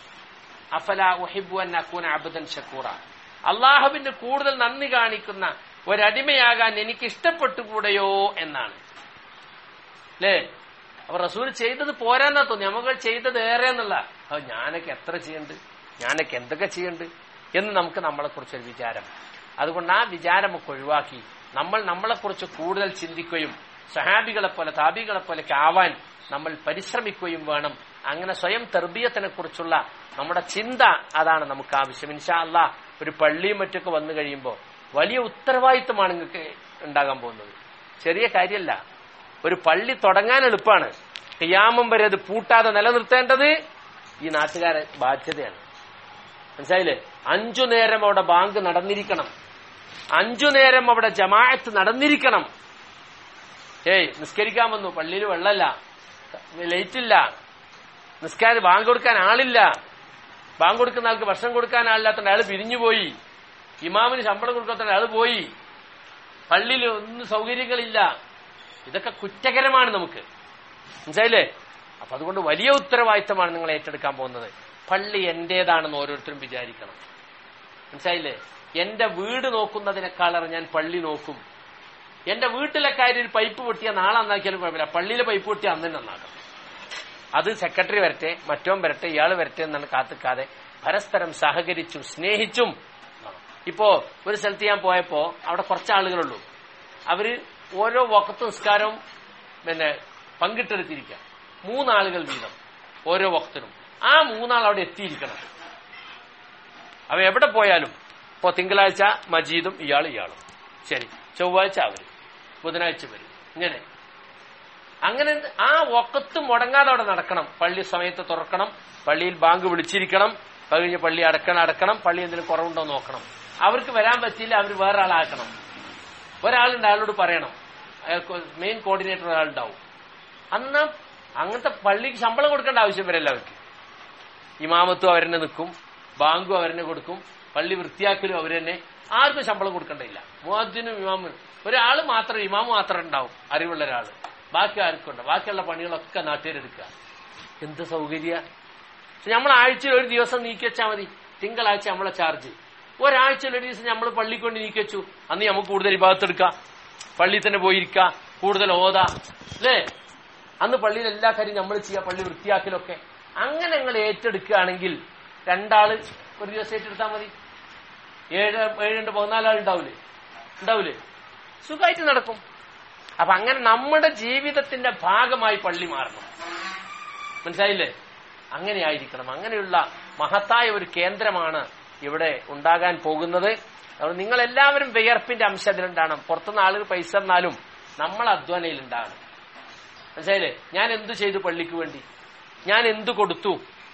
അഫല ഉഹിബു അൻ അക്കൂന അബദൻ ഷക്കൂറ അള്ളാഹുവിന്റെ കൂടുതൽ നന്ദി കാണിക്കുന്ന ഒരടിമയാകാൻ എനിക്ക് ഇഷ്ടപ്പെട്ടുകൂടെയോ എന്നാണ് അല്ലേ അപ്പൊ റസൂൽ ചെയ്തത് പോരാന്നാ തോന്നി നമുക്ക് ചെയ്തത് ഏറെ എന്നുള്ള അപ്പൊ ഞാനൊക്കെ എത്ര ചെയ്യണ്ട് ഞാനൊക്കെ എന്തൊക്കെ ചെയ്യണ്ട് എന്ന് നമുക്ക് നമ്മളെ കുറിച്ചൊരു വിചാരം അതുകൊണ്ട് ആ വിചാരം ഒക്കെ ഒഴിവാക്കി നമ്മൾ നമ്മളെക്കുറിച്ച് കൂടുതൽ ചിന്തിക്കുകയും സഹാബികളെ പോലെ താബികളെ പോലെയൊക്കെ ആവാൻ നമ്മൾ പരിശ്രമിക്കുകയും വേണം അങ്ങനെ സ്വയം തെർബീയത്തിനെ കുറിച്ചുള്ള നമ്മുടെ ചിന്ത അതാണ് നമുക്ക് ആവശ്യം ഇൻഷാ അല്ല ഒരു പള്ളിയും മറ്റൊക്കെ വന്നു കഴിയുമ്പോൾ വലിയ ഉത്തരവാദിത്തമാണ് നിങ്ങൾക്ക് ഉണ്ടാകാൻ പോകുന്നത് ചെറിയ കാര്യമല്ല ഒരു പള്ളി തുടങ്ങാൻ എളുപ്പമാണ് കിയാമം വരെ അത് പൂട്ടാതെ നിലനിർത്തേണ്ടത് ഈ നാട്ടുകാരെ ബാധ്യതയാണ് മനസ്സിലായില്ലേ അഞ്ചു നേരം അവിടെ ബാങ്ക് നടന്നിരിക്കണം അഞ്ചു നേരം അവിടെ ജമാഅത്ത് നടന്നിരിക്കണം ഏയ് നിസ്കരിക്കാൻ വന്നു പള്ളിയിൽ വെള്ളമല്ല ലൈറ്റ് ഇല്ല നിസ്കാരം ബാങ്ക് കൊടുക്കാൻ ആളില്ല ബാങ്ക് കൊടുക്കുന്ന ആൾക്ക് ഭക്ഷണം കൊടുക്കാൻ ആളില്ലാത്ത ആള് പിരിഞ്ഞുപോയി ഇമാമിന് ശമ്പളം കൊടുക്കാത്ത ആള് പോയി പള്ളിയിൽ ഒന്നും സൗകര്യങ്ങളില്ല ഇതൊക്കെ കുറ്റകരമാണ് നമുക്ക് മനസ്സിലായില്ലേ അപ്പൊ അതുകൊണ്ട് വലിയ ഉത്തരവാദിത്തമാണ് നിങ്ങൾ ഏറ്റെടുക്കാൻ പോകുന്നത് പള്ളി എന്റേതാണെന്ന് ഓരോരുത്തരും വിചാരിക്കണം മനസ്സിലായില്ലേ എന്റെ വീട് നോക്കുന്നതിനേക്കാളേറെ ഞാൻ പള്ളി നോക്കും എന്റെ വീട്ടിലെ കാര്യം ഒരു പൈപ്പ് പൊട്ടിയ നാളെ നന്നാക്കിയാലും കുഴപ്പമില്ല പള്ളിയിലെ പൈപ്പ് പൊട്ടിയ അന്ന് തന്നെ നന്നാക്കണം അത് സെക്രട്ടറി വരട്ടെ മറ്റോൻ വരട്ടെ ഇയാൾ വരട്ടെ എന്നാണ് കാത്തിക്കാതെ പരസ്പരം സഹകരിച്ചും സ്നേഹിച്ചും ഇപ്പോ ഒരു സ്ഥലത്ത് ഞാൻ പോയപ്പോ അവിടെ കുറച്ച് ആളുകളുള്ളൂ അവര് ഓരോ വക്കത്ത് നിസ്കാരവും പിന്നെ പങ്കിട്ടെടുത്തിരിക്കുക മൂന്നാളുകൾ വീതം ഓരോ വക്തിനും ആ മൂന്നാൾ അവിടെ എത്തിയിരിക്കണം അവ എവിടെ പോയാലും ഇപ്പോ തിങ്കളാഴ്ച മജീദും ഇയാൾ ഇയാളും ശരി ചൊവ്വാഴ്ച അവര് ബുധനാഴ്ച വരും ഇങ്ങനെ അങ്ങനെ ആ ഒക്കത്ത് മുടങ്ങാതെ അവിടെ നടക്കണം പള്ളി സമയത്ത് തുറക്കണം പള്ളിയിൽ ബാങ്ക് വിളിച്ചിരിക്കണം അത് കഴിഞ്ഞ് പള്ളി അടക്കണം അടക്കണം പള്ളി എന്തെങ്കിലും കുറവുണ്ടോ എന്ന് നോക്കണം അവർക്ക് വരാൻ പറ്റിയില്ല അവർ വേറെ ആളാക്കണം ഒരാളുണ്ട് അയാളോട് പറയണം അയാൾക്ക് മെയിൻ കോർഡിനേറ്റർ ഒരാളുണ്ടാവും അന്ന് അങ്ങനത്തെ പള്ളിക്ക് ശമ്പളം കൊടുക്കേണ്ട ആവശ്യം വരില്ല അവർക്ക് ഇമാമത്തും അവരെന്നെ നിൽക്കും ബാങ്കും അവരെന്നെ കൊടുക്കും പള്ളി വൃത്തിയാക്കലും അവർ തന്നെ ആർക്കും ശമ്പളം കൊടുക്കേണ്ടയില്ല മുഹദ്ദിനും ഇമാമിനും ഒരാൾ മാത്രം ഇമാമ് മാത്രം ഉണ്ടാവും അറിവുള്ള ഒരാൾ ബാക്കി ആർക്കും ഉണ്ട് ബാക്കിയുള്ള പണികളൊക്കെ നാട്ടുകാരെടുക്കുക എന്ത് സൗകര്യ നമ്മൾ ആഴ്ചയിൽ ഒരു ദിവസം നീക്കി വെച്ചാൽ മതി തിങ്കളാഴ്ച നമ്മളെ ചാർജ് ഒരാഴ്ചയിൽ ഒരു ദിവസം നമ്മൾ പള്ളി കൊണ്ട് നീക്കി വെച്ചു അന്ന് നമുക്ക് കൂടുതൽ വിഭാഗത്തെടുക്കാം പള്ളിയിൽ തന്നെ പോയിരിക്കാം കൂടുതൽ ഓതാ അല്ലേ അന്ന് പള്ളിയിൽ എല്ലാ കാര്യം നമ്മൾ ചെയ്യാം പള്ളി വൃത്തിയാക്കലൊക്കെ അങ്ങനെ നിങ്ങൾ ഏറ്റെടുക്കുകയാണെങ്കിൽ രണ്ടാള് ഒരു ദിവസം ഏറ്റെടുത്താൽ മതി ഏഴ് ഏഴുണ്ട് പതിനാലാൾ ഉണ്ടാവില്ലേ ഉണ്ടാവില്ലേ സുഖമായിട്ട് നടക്കും അപ്പൊ അങ്ങനെ നമ്മുടെ ജീവിതത്തിന്റെ ഭാഗമായി പള്ളി മാറണം മനസ്സിലായില്ലേ അങ്ങനെ ആയിരിക്കണം അങ്ങനെയുള്ള മഹത്തായ ഒരു കേന്ദ്രമാണ് ഇവിടെ ഉണ്ടാകാൻ പോകുന്നത് അതുകൊണ്ട് നിങ്ങൾ എല്ലാവരും വിയർപ്പിന്റെ അംശം അതിലുണ്ടാകണം പുറത്തുനിന്ന് ആളുകൾ പൈസ തന്നാലും നമ്മൾ അധ്വാനയിൽ ഉണ്ടാകണം മനസ്സിലായില്ലേ ഞാൻ എന്തു ചെയ്തു പള്ളിക്ക് വേണ്ടി ഞാൻ എന്തു കൊടുത്തു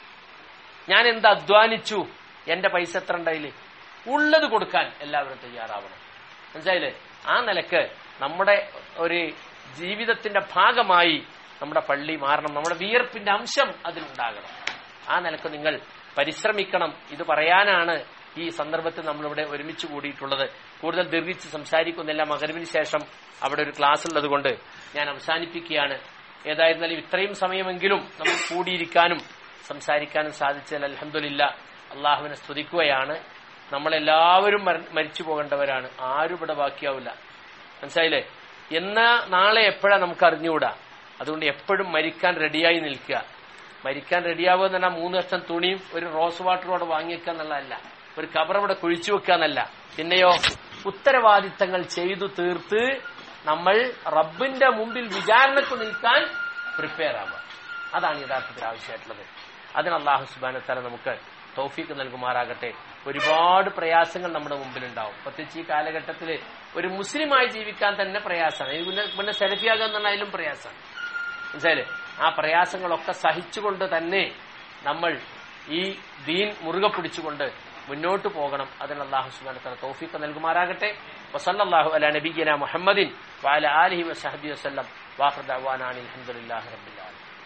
ഞാൻ എന്ത് അധ്വാനിച്ചു എന്റെ പൈസ എത്ര ഉണ്ടായില്ലേ ഉള്ളത് കൊടുക്കാൻ എല്ലാവരും തയ്യാറാവണം മനസ്സിലായില്ലേ ആ നിലക്ക് നമ്മുടെ ഒരു ജീവിതത്തിന്റെ ഭാഗമായി നമ്മുടെ പള്ളി മാറണം നമ്മുടെ വിയർപ്പിന്റെ അംശം അതിലുണ്ടാകണം ആ നിലക്ക് നിങ്ങൾ പരിശ്രമിക്കണം ഇത് പറയാനാണ് ഈ സന്ദർഭത്തിൽ നമ്മളിവിടെ ഒരുമിച്ച് കൂടിയിട്ടുള്ളത് കൂടുതൽ ദീർഘിച്ച് സംസാരിക്കുന്നില്ല മകരവിന് ശേഷം അവിടെ ഒരു ക്ലാസ് ഉള്ളത് കൊണ്ട് ഞാൻ അവസാനിപ്പിക്കുകയാണ് ഏതായിരുന്നാലും ഇത്രയും സമയമെങ്കിലും നമുക്ക് കൂടിയിരിക്കാനും സംസാരിക്കാനും സാധിച്ചതിൽ അലഹമില്ല അള്ളാഹുവിനെ സ്തുതിക്കുകയാണ് നമ്മളെല്ലാവരും മര- മരിച്ചു പോകേണ്ടവരാണ് ആരും ഇവിടെ ബാക്കിയാവില്ല മനസ്സിലായില്ലേ എന്നാ നാളെ എപ്പോഴാ നമുക്ക് അറിഞ്ഞുകൂടാ അതുകൊണ്ട് എപ്പോഴും മരിക്കാൻ റെഡിയായി നിൽക്കുക മരിക്കാൻ റെഡിയാവുക എന്ന് പറഞ്ഞാൽ മൂന്ന് ലക്ഷം തുണിയും ഒരു റോസ് വാട്ടറും അവിടെ വാങ്ങിയേക്കുക എന്നുള്ളതല്ല ഒരു കബർ അവിടെ കുഴിച്ചു വെക്കുക എന്നല്ല പിന്നെയോ ഉത്തരവാദിത്തങ്ങൾ ചെയ്തു തീർത്ത് നമ്മൾ റബ്ബിന്റെ മുമ്പിൽ വിചാരണക്ക് നിൽക്കാൻ പ്രിപ്പയർ ആവുക അതാണ് യഥാർത്ഥത്തിൽ ആവശ്യമായിട്ടുള്ളത് അതിന് അള്ളാഹു സുബാന തല നമുക്ക് തൗഫീക്ക് നൽകുമാറാകട്ടെ ഒരുപാട് പ്രയാസങ്ങൾ നമ്മുടെ മുമ്പിലുണ്ടാവും പ്രത്യേകിച്ച് ഈ കാലഘട്ടത്തിൽ ഒരു മുസ്ലിമായി ജീവിക്കാൻ തന്നെ പ്രയാസമാണ് ഇത് പിന്നെ പിന്നെ സെലഫിയാകുക എന്ന് പറഞ്ഞാലും പ്രയാസമാണ് മനസ്സിലായില്ലേ ആ പ്രയാസങ്ങളൊക്കെ സഹിച്ചുകൊണ്ട് തന്നെ നമ്മൾ ഈ ദീൻ മുറുകെ പിടിച്ചുകൊണ്ട് മുന്നോട്ട് പോകണം അതിന് അള്ളാഹു സുബാന തൗഫീഖ് നൽകുമാറാകട്ടെ വസല്ലാഹു അല നബിഗന മുഹമ്മദിൻ വാല ആലിഹി വസഹബി വസ്ലം വാഹർ ദഅ്വാനാനി അൽഹംദുലില്ലാഹി റബ്ബിൽ ആലമീൻ